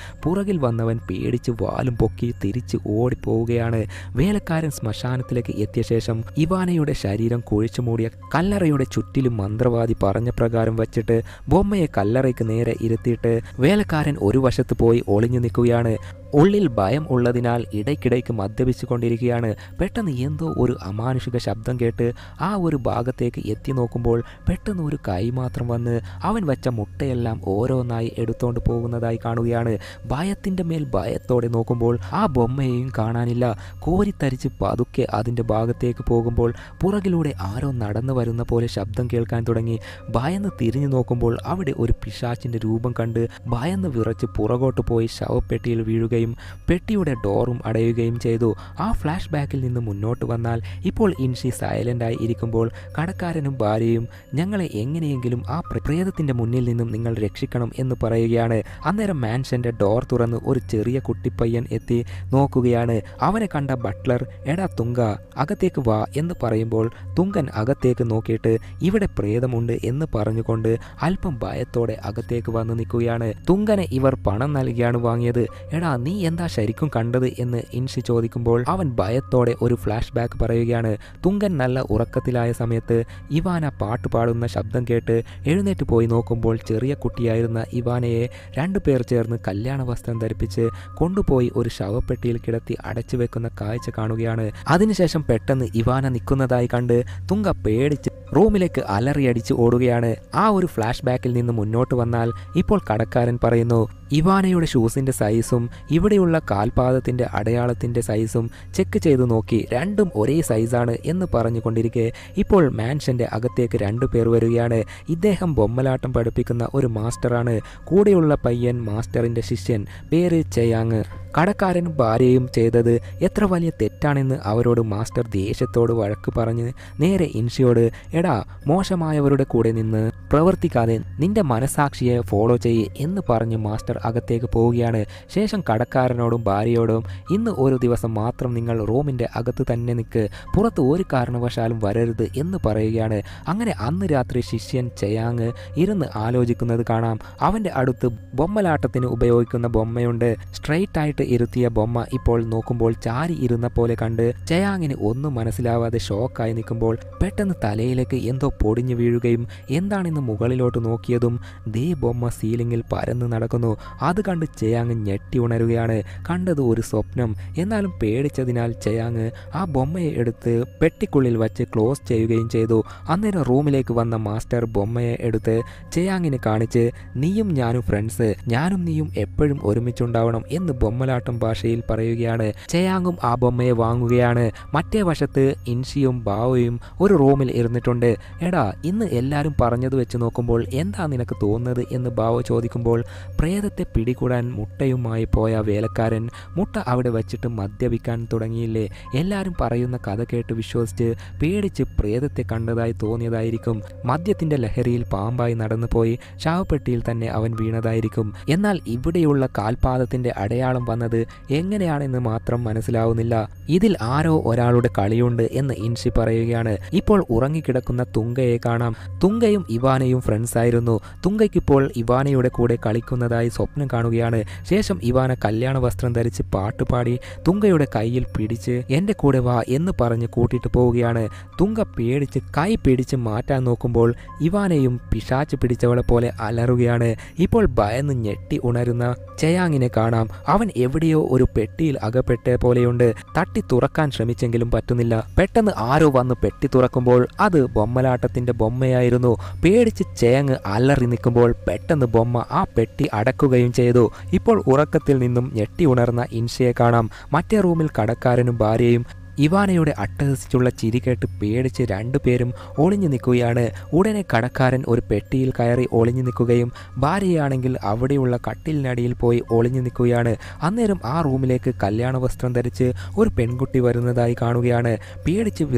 പുറകിൽ വന്നവൻ പേടിച്ച് വാലും പൊക്കി തിരിച്ച് ഓടിപ്പോവുകയാണ് വേലക്കാരൻ ശ്മശാനത്തിലേക്ക് എത്തിയ ശേഷം ഇവാനയുടെ ശരീരം കുഴിച്ചു മൂടിയ കല്ലറയുടെ ചുറ്റിലും മന്ത്രവാദി പറഞ്ഞ പ്രകാരം വച്ചിട്ട് ബൊമ്മയെ കല്ലറയ്ക്ക് നേരെ ഇരുത്തിയിട്ട് വേലക്കാരൻ ഒരു വശത്ത് പോയി ഒളിഞ്ഞു നിൽക്കുകയാണ് ഉള്ളിൽ ഭയം ഉള്ളതിനാൽ ഇടയ്ക്കിടയ്ക്ക് മദ്യപിച്ചു കൊണ്ടിരിക്കുകയാണ് പെട്ടെന്ന് എന്തോ ഒരു അമാനുഷിക ശബ്ദം കേട്ട് ആ ഒരു ഭാഗത്തേക്ക് എത്തി നോക്കുമ്പോൾ പെട്ടെന്ന് ഒരു കൈ മാത്രം വന്ന് അവൻ വച്ച മുട്ടയെല്ലാം ഓരോന്നായി എടുത്തോണ്ട് പോകുന്നതായി കാണുകയാണ് ഭയത്തിൻ്റെ മേൽ ഭയത്തോടെ നോക്കുമ്പോൾ ആ ബൊമ്മയെയും കാണാനില്ല കോരിത്തരിച്ച് പതുക്കെ അതിൻ്റെ ഭാഗത്തേക്ക് പോകുമ്പോൾ പുറകിലൂടെ ആരോ നടന്നു വരുന്ന പോലെ ശബ്ദം കേൾക്കാൻ തുടങ്ങി ഭയന്ന് തിരിഞ്ഞു നോക്കുമ്പോൾ അവിടെ ഒരു പിശാച്ചിൻ്റെ രൂപം കണ്ട് ഭയന്ന് വിറച്ച് പുറകോട്ട് പോയി ശവപ്പെട്ടിയിൽ വീഴുകയും പെട്ടിയുടെ ഡോറും അടയുകയും ചെയ്തു ആ ഫ്ലാഷ് ബാക്കിൽ നിന്ന് മുന്നോട്ട് വന്നാൽ ഇപ്പോൾ ഇൻഷി സൈലൻ്റായി ഇരിക്കുമ്പോൾ കടക്കാരനും ഭാര്യയും ഞങ്ങളെ എങ്ങനെയെങ്കിലും ആ പ്ര- പ്രേതത്തിൻ്റെ മുന്നിൽ നിന്നും നിങ്ങൾ രക്ഷിക്കണം എന്ന് പറയുകയാണ് അന്നേരം മാൻഷൻ്റെ ഡോർ തുറന്ന് ഒരു ചെറിയ കുട്ടിപ്പയ്യൻ എത്തി നോക്കുകയാണ് അവനെ കണ്ട ബട്ട്ലർ എടാ തുങ്ക അകത്തേക്ക് വാ എന്ന് പറയുമ്പോൾ തുങ്കൻ അകത്തേക്ക് നോക്കിയിട്ട് ഇവിടെ പ്രേതമുണ്ട് എന്ന് പറഞ്ഞുകൊണ്ട് അല്പം ഭയത്തോടെ അകത്തേക്ക് വന്ന് നിൽക്കുകയാണ് തുങ്കനെ ഇവർ പണം നൽകിയാണ് വാങ്ങിയത് എടാ നീ എന്താ ശരിക്കും കണ്ടത് എന്ന് ഇൻഷി ചോദിക്കുമ്പോൾ അവൻ ഭയത്തോടെ ഒരു ഫ്ലാഷ് ബാക്ക് പറയുകയാണ് തുങ്കൻ നല്ല ഉറക്കത്തിലായ സമയത്ത് ഇവാന പാട്ട് പാടുന്ന ശബ്ദം കേട്ട് എഴുന്നേറ്റ് പോയി നോക്കുമ്പോൾ ചെറിയ കുട്ടിയായിരുന്ന ഇവാനയെ രണ്ടു പേർ ചേർന്ന് കല്യാണ വസ്ത്രം ധരിപ്പിച്ച് കൊണ്ടുപോയി ഒരു ശവപ്പെട്ടിയിൽ കിടത്തി അടച്ചു വെക്കുന്ന കാഴ്ച കാണുകയാണ് അതിനുശേഷം പെട്ടെന്ന് ഇവാന നിൽക്കുന്നതായി കണ്ട് തുങ്ക പേടിച്ച് റൂമിലേക്ക് അലറിയടിച്ച് ഓടുകയാണ് ആ ഒരു ഫ്ലാഷ് ബാക്കിൽ നിന്ന് മുന്നോട്ട് വന്നാൽ ഇപ്പോൾ കടക്കാരൻ പറയുന്നു ഇവാനയുടെ ഷൂസിന്റെ സൈസും ഇവിടെയുള്ള കാൽപാദത്തിന്റെ അടയാളത്തിന്റെ സൈസും ചെക്ക് ചെയ്തു നോക്കി രണ്ടും ഒരേ സൈസാണ് എന്ന് പറഞ്ഞുകൊണ്ടിരിക്കെ ഇപ്പോൾ മാൻഷന്റെ അകത്തേക്ക് രണ്ടു പേർ വരികയാണ് ഇദ്ദേഹം ബൊമ്മലാട്ടം പഠിപ്പിക്കുന്ന ഒരു മാസ്റ്ററാണ് കൂടെയുള്ള പയ്യൻ മാസ്റ്ററിന്റെ ശിഷ്യൻ പേര് ചെയ്യാങ് കടക്കാരനും ഭാര്യയും ചെയ്തത് എത്ര വലിയ തെറ്റാണെന്ന് അവരോട് മാസ്റ്റർ ദേഷ്യത്തോട് വഴക്ക് പറഞ്ഞ് നേരെ ഇൻഷിയോട് എടാ മോശമായവരുടെ കൂടെ നിന്ന് പ്രവർത്തിക്കാതെ നിന്റെ മനസാക്ഷിയെ ഫോളോ ചെയ്യ് എന്ന് പറഞ്ഞ് മാസ്റ്റർ അകത്തേക്ക് പോവുകയാണ് ശേഷം കടക്കാരനോടും ഭാര്യയോടും ഇന്ന് ഒരു ദിവസം മാത്രം നിങ്ങൾ റൂമിൻ്റെ അകത്ത് തന്നെ നിൽക്ക് പുറത്ത് ഒരു കാരണവശാലും വരരുത് എന്ന് പറയുകയാണ് അങ്ങനെ അന്ന് രാത്രി ശിഷ്യൻ ചയാങ് ഇരുന്ന് ആലോചിക്കുന്നത് കാണാം അവൻ്റെ അടുത്ത് ബൊമ്മലാട്ടത്തിന് ഉപയോഗിക്കുന്ന ബൊമ്മയുണ്ട് സ്ട്രെയിറ്റ് ആയിട്ട് ഇരുത്തിയ ബൊമ്മ ഇപ്പോൾ നോക്കുമ്പോൾ ചാരി ഇരുന്ന പോലെ കണ്ട് ചയാങ്ങിന് ഒന്നും മനസ്സിലാവാതെ ഷോക്കായി നിൽക്കുമ്പോൾ പെട്ടെന്ന് തലയിലേക്ക് എന്തോ പൊടിഞ്ഞു വീഴുകയും എന്താണെന്ന് മുകളിലോട്ട് നോക്കിയതും ദേ ബൊമ്മ സീലിംഗിൽ പരന്ന് നടക്കുന്നു അത് കണ്ട് ചയാങ് ഞെട്ടി ഉണരുകയാണ് കണ്ടത് ഒരു സ്വപ്നം എന്നാലും പേടിച്ചതിനാൽ ചയാങ് ആ ബൊമ്മയെ എടുത്ത് പെട്ടിക്കുള്ളിൽ വച്ച് ക്ലോസ് ചെയ്യുകയും ചെയ്തു അന്നേരം റൂമിലേക്ക് വന്ന മാസ്റ്റർ ബൊമ്മയെ എടുത്ത് ചയാങ്ങിന് കാണിച്ച് നീയും ഞാനും ഫ്രണ്ട്സ് ഞാനും നീയും എപ്പോഴും ഒരുമിച്ചുണ്ടാവണം എന്ന് ബൊമ്മലാട്ടം ഭാഷയിൽ പറയുകയാണ് ചയാങ്ങും ആ ബൊമ്മയെ വാങ്ങുകയാണ് മറ്റേ വശത്ത് ഇൻഷിയും ബാവയും ഒരു റൂമിൽ ഇരുന്നിട്ടുണ്ട് എടാ ഇന്ന് എല്ലാവരും പറഞ്ഞത് വെച്ച് നോക്കുമ്പോൾ എന്താ നിനക്ക് തോന്നുന്നത് എന്ന് ബാവ ചോദിക്കുമ്പോൾ പ്രേതത്തെ പിടികൂടാൻ മുട്ടയുമായി പോയ വേലക്കാരൻ മുട്ട അവിടെ വച്ചിട്ട് മദ്യപിക്കാൻ തുടങ്ങിയില്ലേ എല്ലാവരും പറയുന്ന കഥ കേട്ട് വിശ്വസിച്ച് പേടിച്ച് പ്രേതത്തെ കണ്ടതായി തോന്നിയതായിരിക്കും മദ്യത്തിന്റെ ലഹരിയിൽ പാമ്പായി നടന്നുപോയി ശവപ്പെട്ടിയിൽ തന്നെ അവൻ വീണതായിരിക്കും എന്നാൽ ഇവിടെയുള്ള കാൽപാദത്തിന്റെ അടയാളം വന്നത് എങ്ങനെയാണെന്ന് മാത്രം മനസ്സിലാവുന്നില്ല ഇതിൽ ആരോ ഒരാളുടെ കളിയുണ്ട് എന്ന് ഇൻഷി പറയുകയാണ് ഇപ്പോൾ ഉറങ്ങിക്കിടക്കുന്ന തുങ്കയെ കാണാം തുങ്കയും ഇവാനയും ഫ്രണ്ട്സ് ആയിരുന്നു തുങ്കയ്ക്കിപ്പോൾ ഇവാനയുടെ കൂടെ കളിക്കുന്നതായി സ്വപ്നം കാണുകയാണ് ശേഷം ഇവാന കല്യാണ വസ്ത്രം ധരിച്ച് പാട്ടുപാടി തുങ്കയുടെ കയ്യിൽ പിടിച്ച് എൻ്റെ കൂടെ വാ എന്ന് പറഞ്ഞ് കൂട്ടിയിട്ട് പോവുകയാണ് തുങ്ക പേടിച്ച് കൈ പിടിച്ച് മാറ്റാൻ നോക്കുമ്പോൾ ഇവാനയും പിശാച്ച് പിടിച്ചവളെ പോലെ അലറുകയാണ് ഇപ്പോൾ ഭയന്ന് ഞെട്ടി ഉണരുന്ന ചയാങ്ങിനെ കാണാം അവൻ എവിടെയോ ഒരു പെട്ടിയിൽ അകപ്പെട്ട പോലെയുണ്ട് തട്ടി തുറക്കാൻ ശ്രമിച്ചെങ്കിലും പറ്റുന്നില്ല പെട്ടെന്ന് ആരോ വന്ന് പെട്ടി തുറക്കുമ്പോൾ അത് ബൊമ്മലാട്ടത്തിന്റെ ബൊമ്മയായിരുന്നു പേടിച്ച് ചേങ്ങ് അലറി നിൽക്കുമ്പോൾ പെട്ടെന്ന് ബൊമ്മ ആ പെട്ടി അടക്കുകയും ചെയ്തു ഇപ്പോൾ ഉറക്കത്തിൽ നിന്നും ഞെട്ടി ഉണർന്ന ഇൻഷയെ കാണാം മറ്റേ റൂമിൽ കടക്കാരനും ഭാര്യയും ഇവാനയുടെ അട്ടഹസിച്ചുള്ള ചിരി കേട്ട് പേടിച്ച് രണ്ടുപേരും ഒളിഞ്ഞു നിൽക്കുകയാണ് ഉടനെ കടക്കാരൻ ഒരു പെട്ടിയിൽ കയറി ഒളിഞ്ഞു നിൽക്കുകയും ഭാര്യയാണെങ്കിൽ അവിടെയുള്ള കട്ടിലിനടിയിൽ പോയി ഒളിഞ്ഞു നിൽക്കുകയാണ് അന്നേരം ആ റൂമിലേക്ക് കല്യാണ വസ്ത്രം ധരിച്ച് ഒരു പെൺകുട്ടി വരുന്നതായി കാണുകയാണ് പേടിച്ച് വിറച്ച്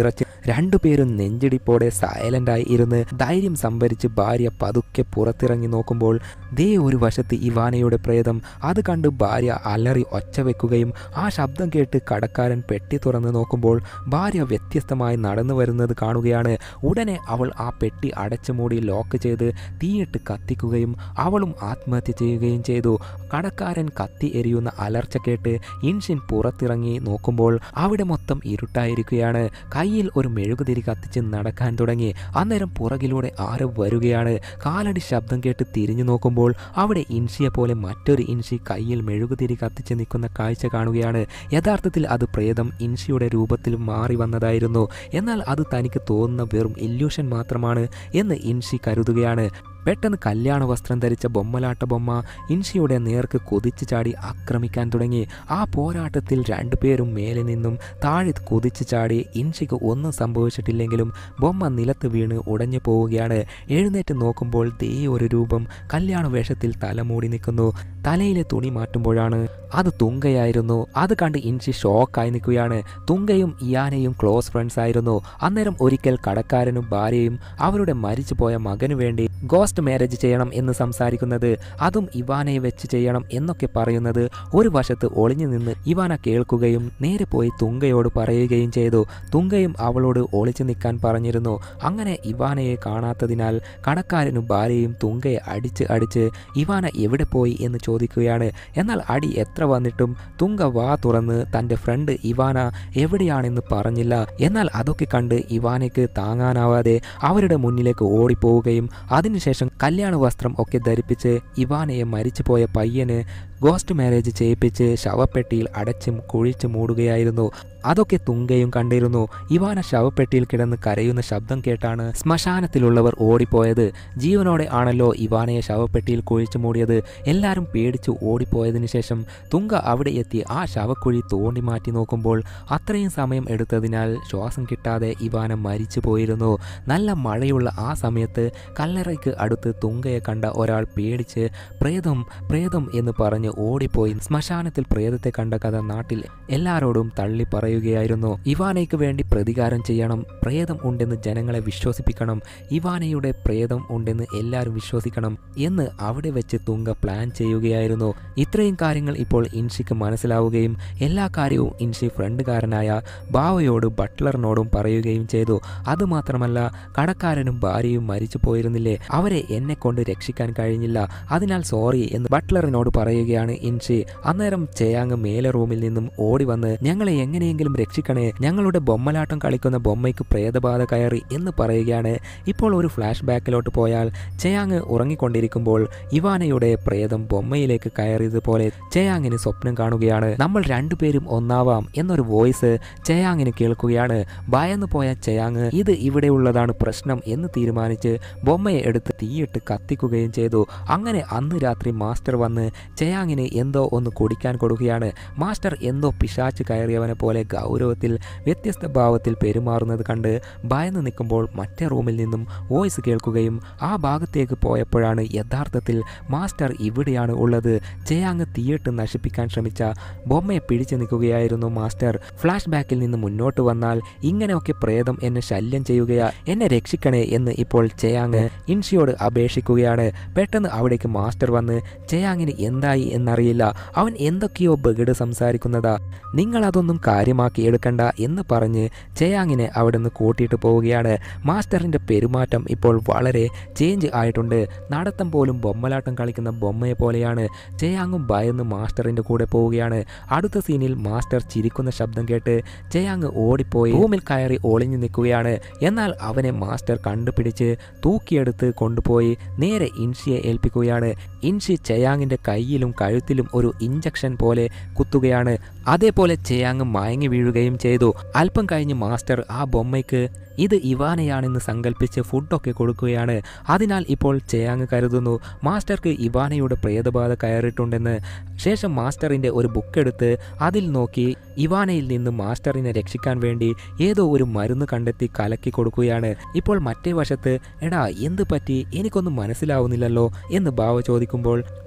രണ്ടുപേരും നെഞ്ചിടിപ്പോടെ സൈലൻ്റായി ഇരുന്ന് ധൈര്യം സംഭരിച്ച് ഭാര്യ പതുക്കെ പുറത്തിറങ്ങി നോക്കുമ്പോൾ ദേ ഒരു വശത്ത് ഇവാനയുടെ പ്രേതം അത് കണ്ട് ഭാര്യ അലറി ഒച്ച വെക്കുകയും ആ ശബ്ദം കേട്ട് കടക്കാരൻ പെട്ടി തുറന്ന് നോക്കുമ്പോൾ ഭാര്യ വ്യത്യസ്തമായി നടന്നു വരുന്നത് കാണുകയാണ് ഉടനെ അവൾ ആ പെട്ടി അടച്ചു മൂടി ലോക്ക് ചെയ്ത് തീയിട്ട് കത്തിക്കുകയും അവളും ആത്മഹത്യ ചെയ്യുകയും ചെയ്തു കടക്കാരൻ കത്തി എരിയുന്ന അലർച്ച കേട്ട് ഇൻഷിൻ പുറത്തിറങ്ങി നോക്കുമ്പോൾ അവിടെ മൊത്തം ഇരുട്ടായിരിക്കുകയാണ് കയ്യിൽ ഒരു മെഴുകുതിരി കത്തിച്ച് നടക്കാൻ തുടങ്ങി അന്നേരം പുറകിലൂടെ ആരോ വരികയാണ് കാലടി ശബ്ദം കേട്ട് തിരിഞ്ഞു നോക്കുമ്പോൾ അവിടെ ഇൻഷിയെ പോലെ മറ്റൊരു ഇൻഷി കയ്യിൽ മെഴുകുതിരി കത്തിച്ച് നിൽക്കുന്ന കാഴ്ച കാണുകയാണ് യഥാർത്ഥത്തിൽ അത് പ്രേതം ഇൻഷിയുടെ രൂപത്തിൽ മാറി വന്നതായിരുന്നു എന്നാൽ അത് തനിക്ക് തോന്നുന്ന വെറും ഇല്യൂഷൻ മാത്രമാണ് എന്ന് ഇൻഷി കരുതുകയാണ് പെട്ടെന്ന് കല്യാണ വസ്ത്രം ധരിച്ച ബൊമ്മലാട്ട ബൊമ്മ ഇൻഷിയുടെ നേർക്ക് കുതിച്ചു ചാടി ആക്രമിക്കാൻ തുടങ്ങി ആ പോരാട്ടത്തിൽ രണ്ടുപേരും മേലെ നിന്നും താഴെ കുതിച്ചു ചാടി ഇൻഷിക്ക് ഒന്നും സംഭവിച്ചിട്ടില്ലെങ്കിലും ബൊമ്മ നിലത്ത് വീണ് ഉടഞ്ഞു പോവുകയാണ് എഴുന്നേറ്റ് നോക്കുമ്പോൾ ദേ ഒരു രൂപം കല്യാണ വേഷത്തിൽ തലമൂടി നിൽക്കുന്നു തലയിലെ തുണി മാറ്റുമ്പോഴാണ് അത് തുങ്കയായിരുന്നു അത് കണ്ട് ഇൻഷി ഷോക്കായി നിൽക്കുകയാണ് തുങ്കയും ഇയാനയും ക്ലോസ് ഫ്രണ്ട്സ് ആയിരുന്നു അന്നേരം ഒരിക്കൽ കടക്കാരനും ഭാര്യയും അവരുടെ മരിച്ചുപോയ മകനു വേണ്ടി ഗോസ്റ്റ് മാരേജ് ചെയ്യണം എന്ന് സംസാരിക്കുന്നത് അതും ഇവാനയെ വെച്ച് ചെയ്യണം എന്നൊക്കെ പറയുന്നത് ഒരു വശത്ത് ഒളിഞ്ഞു നിന്ന് ഇവാന കേൾക്കുകയും നേരെ പോയി തുങ്കയോട് പറയുകയും ചെയ്തു തുങ്കയും അവളോട് ഒളിച്ചു നിൽക്കാൻ പറഞ്ഞിരുന്നു അങ്ങനെ ഇവാനയെ കാണാത്തതിനാൽ കടക്കാരനും ഭാര്യയും തുങ്കയെ അടിച്ച് അടിച്ച് ഇവാന എവിടെ പോയി എന്ന് ചോദിക്കുകയാണ് എന്നാൽ അടി എത്ര വന്നിട്ടും തുങ്ക വാ തുറന്ന് തൻ്റെ ഫ്രണ്ട് ഇവാന എവിടെയാണെന്ന് പറഞ്ഞില്ല എന്നാൽ അതൊക്കെ കണ്ട് ഇവാനയ്ക്ക് താങ്ങാനാവാതെ അവരുടെ മുന്നിലേക്ക് ഓടിപ്പോവുകയും അതിനുശേഷം കല്യാണ വസ്ത്രം ഒക്കെ ധരിപ്പിച്ച് ഇവാനയെ മരിച്ചുപോയ പയ്യന് ഗോസ്റ്റ് മാരേജ് ചെയ്യിപ്പിച്ച് ശവപ്പെട്ടിയിൽ അടച്ചും കുഴിച്ചു മൂടുകയായിരുന്നു അതൊക്കെ തുങ്കയും കണ്ടിരുന്നു ഇവാന ശവപ്പെട്ടിയിൽ കിടന്ന് കരയുന്ന ശബ്ദം കേട്ടാണ് ശ്മശാനത്തിലുള്ളവർ ഓടിപ്പോയത് ജീവനോടെ ആണല്ലോ ഇവാനയെ ശവപ്പെട്ടിയിൽ കുഴിച്ചു മൂടിയത് എല്ലാവരും പേടിച്ചു ഓടിപ്പോയതിനു ശേഷം തുങ്ക അവിടെ എത്തി ആ ശവക്കുഴി തോണ്ടി മാറ്റി നോക്കുമ്പോൾ അത്രയും സമയം എടുത്തതിനാൽ ശ്വാസം കിട്ടാതെ ഇവാന മരിച്ചു പോയിരുന്നു നല്ല മഴയുള്ള ആ സമയത്ത് കല്ലറയ്ക്ക് അടുത്ത് തുങ്കയെ കണ്ട ഒരാൾ പേടിച്ച് പ്രേതം പ്രേതം എന്ന് പറഞ്ഞ് ഓടിപ്പോയി ശ്മശാനത്തിൽ പ്രേതത്തെ കണ്ട കഥ നാട്ടിൽ എല്ലാരോടും തള്ളി പറയുകയായിരുന്നു ഇവാനയ്ക്ക് വേണ്ടി പ്രതികാരം ചെയ്യണം പ്രേതം ഉണ്ടെന്ന് ജനങ്ങളെ വിശ്വസിപ്പിക്കണം ഇവാനയുടെ പ്രേതം ഉണ്ടെന്ന് എല്ലാവരും വിശ്വസിക്കണം എന്ന് അവിടെ വെച്ച് തുങ്ക പ്ലാൻ ചെയ്യുകയായിരുന്നു ഇത്രയും കാര്യങ്ങൾ ഇപ്പോൾ ഇൻഷിക്ക് മനസ്സിലാവുകയും എല്ലാ കാര്യവും ഇൻഷി ഫ്രണ്ടുകാരനായ ബാവയോട് ബട്ട്ലറിനോടും പറയുകയും ചെയ്തു അതുമാത്രമല്ല കടക്കാരനും ഭാര്യയും മരിച്ചു പോയിരുന്നില്ലേ അവരെ എന്നെ കൊണ്ട് രക്ഷിക്കാൻ കഴിഞ്ഞില്ല അതിനാൽ സോറി എന്ന് ബട്ട്ലറിനോട് പറയുകയാണ് ഇൻഷി അന്നേരം ചേയാങ് മേലെ റൂമിൽ നിന്നും ഓടി വന്ന് ഞങ്ങളെ എങ്ങനെയെങ്കിലും രക്ഷിക്കണേ ഞങ്ങളുടെ ബൊമ്മലാട്ടം കളിക്കുന്ന ബൊമ്മയ്ക്ക് പ്രേതബാധ കയറി എന്ന് പറയുകയാണ് ഇപ്പോൾ ഒരു ഫ്ലാഷ് ബാക്കിലോട്ട് പോയാൽ ചേയാങ് ഉറങ്ങിക്കൊണ്ടിരിക്കുമ്പോൾ ഇവാനയുടെ പ്രേതം ബൊമ്മയിലേക്ക് കയറിയതുപോലെ ചേയാങ്ങിന് സ്വപ്നം കാണുകയാണ് നമ്മൾ രണ്ടുപേരും ഒന്നാവാം എന്നൊരു വോയിസ് ചേയാങ്ങിന് കേൾക്കുകയാണ് ഭയന്നു പോയ ചേയാങ് ഇത് ഇവിടെയുള്ളതാണ് പ്രശ്നം എന്ന് തീരുമാനിച്ച് ബൊമ്മയെ എടുത്ത് തീയിട്ട് കത്തിക്കുകയും ചെയ്തു അങ്ങനെ അന്ന് രാത്രി മാസ്റ്റർ വന്ന് ചേയാങ്ങിന് എന്തോ ഒന്ന് കുടിക്കാൻ കൊടുക്കുകയാണ് മാസ്റ്റർ എന്തോ പിശാച്ച് കയറിയവനെ പോലെ ഗൗരവത്തിൽ വ്യത്യസ്ത ഭാവത്തിൽ പെരുമാറുന്നത് കണ്ട് ഭയന്ന് നിൽക്കുമ്പോൾ മറ്റേ റൂമിൽ നിന്നും വോയിസ് കേൾക്കുകയും ആ ഭാഗത്തേക്ക് പോയപ്പോഴാണ് യഥാർത്ഥത്തിൽ മാസ്റ്റർ ഇവിടെയാണ് ഉള്ളത് ചേയാങ് തീയിട്ട് നശിപ്പിക്കാൻ ശ്രമിച്ച ബൊമ്മയെ പിടിച്ചു നിൽക്കുകയായിരുന്നു മാസ്റ്റർ ഫ്ലാഷ് ബാക്കിൽ നിന്ന് മുന്നോട്ട് വന്നാൽ ഇങ്ങനെയൊക്കെ പ്രേതം എന്നെ ശല്യം ചെയ്യുകയാ എന്നെ രക്ഷിക്കണേ എന്ന് ഇപ്പോൾ ചേയാങ് ഇൻഷിയോട് അപേക്ഷിക്കുകയാണ് പെട്ടെന്ന് അവിടേക്ക് മാസ്റ്റർ വന്ന് ചേയാങ്ങിന് എന്തായി എന്നറിയില്ല അവൻ എന്തൊക്കെയോ ബഗഡ് സംസാരിക്കുന്നതാ നിങ്ങൾ അതൊന്നും കാര്യമാക്കി എടുക്കണ്ട എന്ന് പറഞ്ഞ് ചേയാങ്ങിനെ അവിടെ നിന്ന് കൂട്ടിയിട്ട് പോവുകയാണ് മാസ്റ്ററിൻ്റെ പെരുമാറ്റം ഇപ്പോൾ വളരെ ചേഞ്ച് ആയിട്ടുണ്ട് നടത്തം പോലും ബൊമ്മലാട്ടം കളിക്കുന്ന ബൊമ്മയെ പോലെയാണ് ചേയാങ്ങും ഭയന്ന് മാസ്റ്ററിൻ്റെ കൂടെ പോവുകയാണ് അടുത്ത സീനിൽ മാസ്റ്റർ ചിരിക്കുന്ന ശബ്ദം കേട്ട് ചേയാങ് ഓടിപ്പോയി റൂമിൽ കയറി ഒളിഞ്ഞു നിൽക്കുകയാണ് എന്നാൽ അവനെ മാസ്റ്റർ കണ്ടുപിടിച്ച് തൂക്കിയെടുത്ത് കൊണ്ടുപോയി നേരെ ഇൻഷിയെ ഏൽപ്പിക്കുകയാണ് ഇൻഷി ചേയാങ്ങിൻ്റെ കയ്യിലും കഴുത്തിലും ഒരു ഇഞ്ചക്ഷൻ പോലെ കുത്തുകയാണ് അതേപോലെ ചേയാങ് മയങ്ങി വീഴുകയും ചെയ്തു അല്പം കഴിഞ്ഞ് മാസ്റ്റർ ആ ബൊമ്മയ്ക്ക് ഇത് ഇവാനയാണെന്ന് സങ്കല്പിച്ച് ഫുഡൊക്കെ കൊടുക്കുകയാണ് അതിനാൽ ഇപ്പോൾ ചേയാങ് കരുതുന്നു മാസ്റ്റർക്ക് ഇവാനയുടെ പ്രേതബാധ കയറിയിട്ടുണ്ടെന്ന് ശേഷം മാസ്റ്ററിൻ്റെ ഒരു ബുക്ക് എടുത്ത് അതിൽ നോക്കി ഇവാനയിൽ നിന്ന് മാസ്റ്ററിനെ രക്ഷിക്കാൻ വേണ്ടി ഏതോ ഒരു മരുന്ന് കണ്ടെത്തി കലക്കി കൊടുക്കുകയാണ് ഇപ്പോൾ മറ്റേ വശത്ത് എടാ എന്ത് പറ്റി എനിക്കൊന്നും മനസ്സിലാവുന്നില്ലല്ലോ എന്ന് ബാവ ചോദിക്കുമ്പോൾ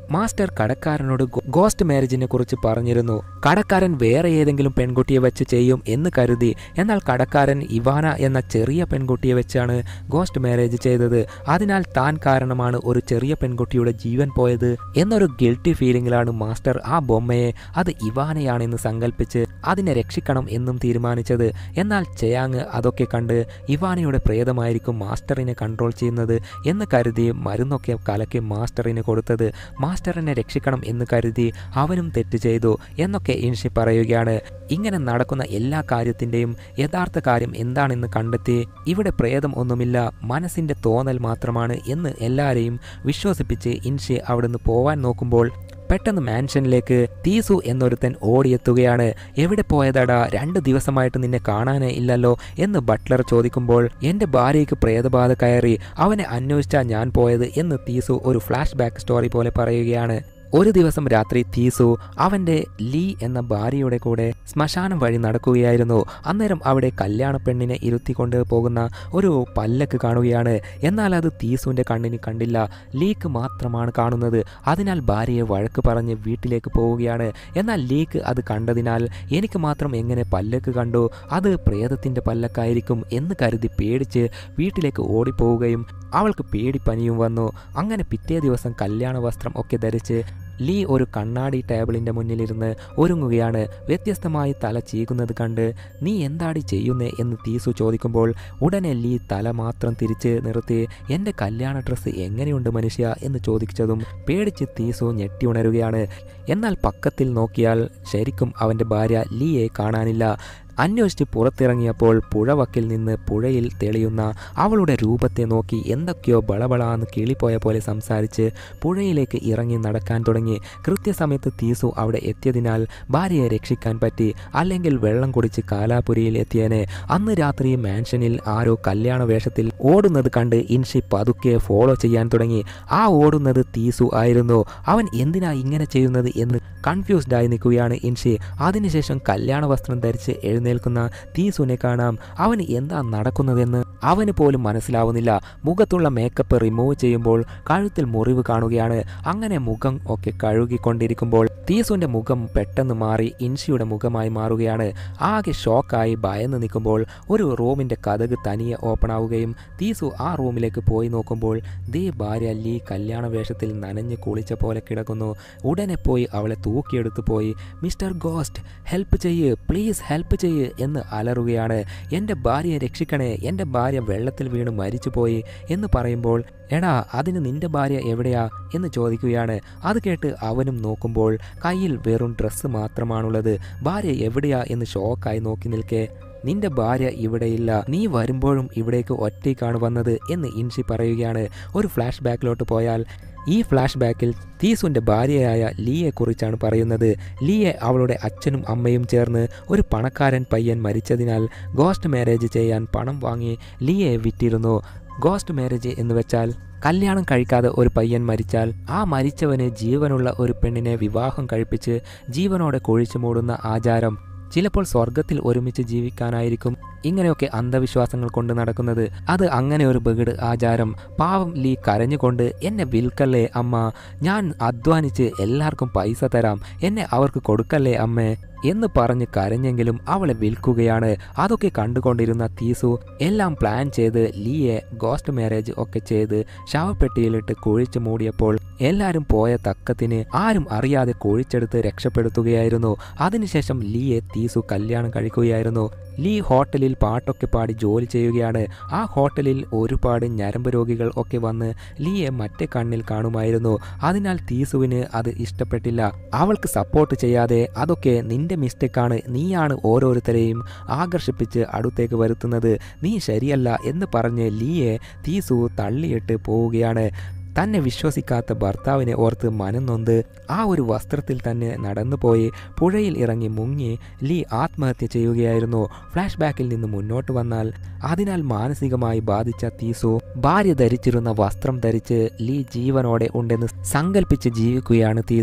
മാസ്റ്റർ കടക്കാരനോട് ഗോ- ഗോസ്റ്റ് മാരേജിനെ കുറിച്ച് പറഞ്ഞിരുന്നു കടക്കാരൻ വേറെ ഏതെങ്കിലും പെൺകുട്ടിയെ വെച്ച് ചെയ്യും എന്ന് കരുതി എന്നാൽ കടക്കാരൻ ഇവാന എന്ന ചെറിയ പെൺകുട്ടിയെ വെച്ചാണ് ഗോസ്റ്റ് മാരേജ് ചെയ്തത് അതിനാൽ താൻ കാരണമാണ് ഒരു ചെറിയ പെൺകുട്ടിയുടെ ജീവൻ പോയത് എന്നൊരു ഗിൽട്ടി ഫീലിംഗിലാണ് മാസ്റ്റർ ആ ബൊമ്മയെ അത് ഇവാനയാണെന്ന് സങ്കല്പിച്ച് അതിനെ രക്ഷിക്കണം എന്നും തീരുമാനിച്ചത് എന്നാൽ ചെയാങ് അതൊക്കെ കണ്ട് ഇവാനയുടെ പ്രേതമായിരിക്കും മാസ്റ്ററിനെ കൺട്രോൾ ചെയ്യുന്നത് എന്ന് കരുതി മരുന്നൊക്കെ കലക്കി മാസ്റ്ററിന് കൊടുത്തത് മാസ്റ്ററിനെ രക്ഷിക്കണം എന്ന് കരുതി അവനും തെറ്റ് ചെയ്തു എന്നൊക്കെ ഇൻഷി പറയുകയാണ് ഇങ്ങനെ നടക്കുന്ന എല്ലാ കാര്യത്തിൻ്റെയും യഥാർത്ഥ കാര്യം എന്താണെന്ന് കണ്ടെത്തി ഇവിടെ പ്രേതം ഒന്നുമില്ല മനസ്സിൻ്റെ തോന്നൽ മാത്രമാണ് എന്ന് എല്ലാവരെയും വിശ്വസിപ്പിച്ച് ഇൻഷി അവിടുന്ന് പോവാൻ നോക്കുമ്പോൾ പെട്ടെന്ന് മാൻഷനിലേക്ക് തീസു എന്നൊരുത്തൻ ഓടിയെത്തുകയാണ് എവിടെ പോയതടാ രണ്ട് ദിവസമായിട്ട് നിന്നെ കാണാനേ ഇല്ലല്ലോ എന്ന് ബട്ട്ലർ ചോദിക്കുമ്പോൾ എൻ്റെ ഭാര്യയ്ക്ക് പ്രേതബാധ കയറി അവനെ അന്വേഷിച്ചാ ഞാൻ പോയത് എന്ന് തീസു ഒരു ഫ്ലാഷ് ബാക്ക് സ്റ്റോറി പോലെ പറയുകയാണ് ഒരു ദിവസം രാത്രി തീസു അവൻ്റെ ലീ എന്ന ഭാര്യയുടെ കൂടെ ശ്മശാനം വഴി നടക്കുകയായിരുന്നു അന്നേരം അവിടെ കല്യാണ പെണ്ണിനെ ഇരുത്തിക്കൊണ്ട് പോകുന്ന ഒരു പല്ലക്ക് കാണുകയാണ് എന്നാൽ അത് തീസുവിൻ്റെ കണ്ണിന് കണ്ടില്ല ലീക്ക് മാത്രമാണ് കാണുന്നത് അതിനാൽ ഭാര്യയെ വഴക്ക് പറഞ്ഞ് വീട്ടിലേക്ക് പോവുകയാണ് എന്നാൽ ലീക്ക് അത് കണ്ടതിനാൽ എനിക്ക് മാത്രം എങ്ങനെ പല്ലക്ക് കണ്ടു അത് പ്രേതത്തിൻ്റെ പല്ലക്കായിരിക്കും എന്ന് കരുതി പേടിച്ച് വീട്ടിലേക്ക് ഓടിപ്പോവുകയും അവൾക്ക് പേടിപ്പനിയും വന്നു അങ്ങനെ പിറ്റേ ദിവസം കല്യാണ വസ്ത്രം ഒക്കെ ധരിച്ച് ലീ ഒരു കണ്ണാടി ടേബിളിൻ്റെ മുന്നിലിരുന്ന് ഒരുങ്ങുകയാണ് വ്യത്യസ്തമായി തല ചീകുന്നത് കണ്ട് നീ എന്താടി ചെയ്യുന്നേ എന്ന് തീസു ചോദിക്കുമ്പോൾ ഉടനെ ലീ തല മാത്രം തിരിച്ച് നിർത്തി എൻ്റെ കല്യാണ ഡ്രസ്സ് എങ്ങനെയുണ്ട് മനുഷ്യ എന്ന് ചോദിച്ചതും പേടിച്ച് തീസു ഞെട്ടി ഉണരുകയാണ് എന്നാൽ പക്കത്തിൽ നോക്കിയാൽ ശരിക്കും അവൻ്റെ ഭാര്യ ലീയെ കാണാനില്ല അന്വേഷിച്ച് പുറത്തിറങ്ങിയപ്പോൾ പുഴവക്കിൽ നിന്ന് പുഴയിൽ തെളിയുന്ന അവളുടെ രൂപത്തെ നോക്കി എന്തൊക്കെയോ ബളബളാന്ന് കിളിപ്പോയ പോലെ സംസാരിച്ച് പുഴയിലേക്ക് ഇറങ്ങി നടക്കാൻ തുടങ്ങി കൃത്യസമയത്ത് തീസു അവിടെ എത്തിയതിനാൽ ഭാര്യയെ രക്ഷിക്കാൻ പറ്റി അല്ലെങ്കിൽ വെള്ളം കുടിച്ച് കാലാപുരിയിൽ എത്തിയേനെ അന്ന് രാത്രി മാൻഷനിൽ ആരോ കല്യാണ വേഷത്തിൽ ഓടുന്നത് കണ്ട് ഇൻഷി പതുക്കെ ഫോളോ ചെയ്യാൻ തുടങ്ങി ആ ഓടുന്നത് തീസു ആയിരുന്നു അവൻ എന്തിനാ ഇങ്ങനെ ചെയ്യുന്നത് എന്ന് കൺഫ്യൂസ്ഡ് ആയി നിൽക്കുകയാണ് ഇൻഷി അതിനുശേഷം കല്യാണ വസ്ത്രം ധരിച്ച് എഴുന്നേൽക്കുന്ന തീസുനെ കാണാം അവന് എന്താ നടക്കുന്നതെന്ന് അവന് പോലും മനസ്സിലാവുന്നില്ല മുഖത്തുള്ള മേക്കപ്പ് റിമൂവ് ചെയ്യുമ്പോൾ കഴുത്തിൽ മുറിവ് കാണുകയാണ് അങ്ങനെ മുഖം ഒക്കെ കഴുകിക്കൊണ്ടിരിക്കുമ്പോൾ തീസുവിൻ്റെ മുഖം പെട്ടെന്ന് മാറി ഇൻഷിയുടെ മുഖമായി മാറുകയാണ് ആകെ ഷോക്കായി ഭയന്ന് നിൽക്കുമ്പോൾ ഒരു റൂമിൻ്റെ കഥക് തനിയെ ഓപ്പൺ ആവുകയും തീസു ആ റൂമിലേക്ക് പോയി നോക്കുമ്പോൾ ദേ ഭാര്യ ലീ കല്യാണ വേഷത്തിൽ നനഞ്ഞ് കുളിച്ച പോലെ കിടക്കുന്നു ഉടനെ പോയി അവളെ തൂക്കിയെടുത്തു പോയി മിസ്റ്റർ ഗോസ്റ്റ് ഹെൽപ്പ് ചെയ്യ് പ്ലീസ് ഹെൽപ്പ് ചെയ്യ് എന്ന് അലറുകയാണ് എൻ്റെ ഭാര്യയെ രക്ഷിക്കണേ എൻ്റെ ഭാര്യ വെള്ളത്തിൽ വീണ് മരിച്ചുപോയി എന്ന് പറയുമ്പോൾ എടാ അതിന് നിന്റെ ഭാര്യ എവിടെയാ എന്ന് ചോദിക്കുകയാണ് അത് കേട്ട് അവനും നോക്കുമ്പോൾ കയ്യിൽ വെറും ഡ്രസ്സ് മാത്രമാണുള്ളത് ഭാര്യ എവിടെയാ എന്ന് ഷോക്കായി നോക്കി നിൽക്കെ നിന്റെ ഭാര്യ ഇവിടെയില്ല നീ വരുമ്പോഴും ഇവിടേക്ക് ഒറ്റയ്ക്കാണ് വന്നത് എന്ന് ഇൻഷി പറയുകയാണ് ഒരു ഫ്ലാഷ് ബാക്കിലോട്ട് പോയാൽ ഈ ഫ്ലാഷ് ബാക്കിൽ തീസുവിൻ്റെ ഭാര്യയായ ലീയെക്കുറിച്ചാണ് പറയുന്നത് ലീയെ അവളുടെ അച്ഛനും അമ്മയും ചേർന്ന് ഒരു പണക്കാരൻ പയ്യൻ മരിച്ചതിനാൽ ഗോസ്റ്റ് മാരേജ് ചെയ്യാൻ പണം വാങ്ങി ലീയെ വിറ്റിരുന്നു ഗോസ്റ്റ് മാരേജ് എന്ന് വെച്ചാൽ കല്യാണം കഴിക്കാതെ ഒരു പയ്യൻ മരിച്ചാൽ ആ മരിച്ചവന് ജീവനുള്ള ഒരു പെണ്ണിനെ വിവാഹം കഴിപ്പിച്ച് ജീവനോടെ കുഴിച്ചു മൂടുന്ന ആചാരം ചിലപ്പോൾ സ്വർഗത്തിൽ ഒരുമിച്ച് ജീവിക്കാനായിരിക്കും ഇങ്ങനെയൊക്കെ അന്ധവിശ്വാസങ്ങൾ കൊണ്ട് നടക്കുന്നത് അത് അങ്ങനെ ഒരു ബഗഡ് ആചാരം പാവം ലീ കരഞ്ഞുകൊണ്ട് എന്നെ വിൽക്കല്ലേ അമ്മ ഞാൻ അധ്വാനിച്ച് എല്ലാവർക്കും പൈസ തരാം എന്നെ അവർക്ക് കൊടുക്കല്ലേ അമ്മേ എന്ന് പറഞ്ഞ് കരഞ്ഞെങ്കിലും അവളെ വിൽക്കുകയാണ് അതൊക്കെ കണ്ടുകൊണ്ടിരുന്ന തീസു എല്ലാം പ്ലാൻ ചെയ്ത് ലീയെ ഗോസ്റ്റ് മാരേജ് ഒക്കെ ചെയ്ത് ശവപ്പെട്ടിയിലിട്ട് കുഴിച്ചു മൂടിയപ്പോൾ എല്ലാവരും പോയ തക്കത്തിന് ആരും അറിയാതെ കുഴിച്ചെടുത്ത് രക്ഷപ്പെടുത്തുകയായിരുന്നു അതിനുശേഷം ലീയെ തീസു കല്യാണം കഴിക്കുകയായിരുന്നു ലീ ഹോട്ടലിൽ പാട്ടൊക്കെ പാടി ജോലി ചെയ്യുകയാണ് ആ ഹോട്ടലിൽ ഒരുപാട് ഞരമ്പ് രോഗികൾ ഒക്കെ വന്ന് ലീയെ മറ്റേ കണ്ണിൽ കാണുമായിരുന്നു അതിനാൽ തീസുവിന് അത് ഇഷ്ടപ്പെട്ടില്ല അവൾക്ക് സപ്പോർട്ട് ചെയ്യാതെ അതൊക്കെ നിന്റെ മിസ്റ്റേക്കാണ് നീയാണ് ഓരോരുത്തരെയും ആകർഷിപ്പിച്ച് അടുത്തേക്ക് വരുത്തുന്നത് നീ ശരിയല്ല എന്ന് പറഞ്ഞ് ലീയെ തീസു തള്ളിയിട്ട് പോവുകയാണ് തന്നെ വിശ്വസിക്കാത്ത ഭർത്താവിനെ ഓർത്ത് മനം നൊന്ത് ആ ഒരു വസ്ത്രത്തിൽ തന്നെ നടന്നുപോയി പുഴയിൽ ഇറങ്ങി മുങ്ങി ലീ ആത്മഹത്യ ചെയ്യുകയായിരുന്നു ഫ്ലാഷ് ബാക്കിൽ നിന്ന് മുന്നോട്ട് വന്നാൽ അതിനാൽ മാനസികമായി ബാധിച്ച തീസു ഭാര്യ ധരിച്ചിരുന്ന വസ്ത്രം ധരിച്ച് ലീ ജീവനോടെ ഉണ്ടെന്ന് സങ്കല്പിച്ച് ജീവിക്കുകയാണ് തീസു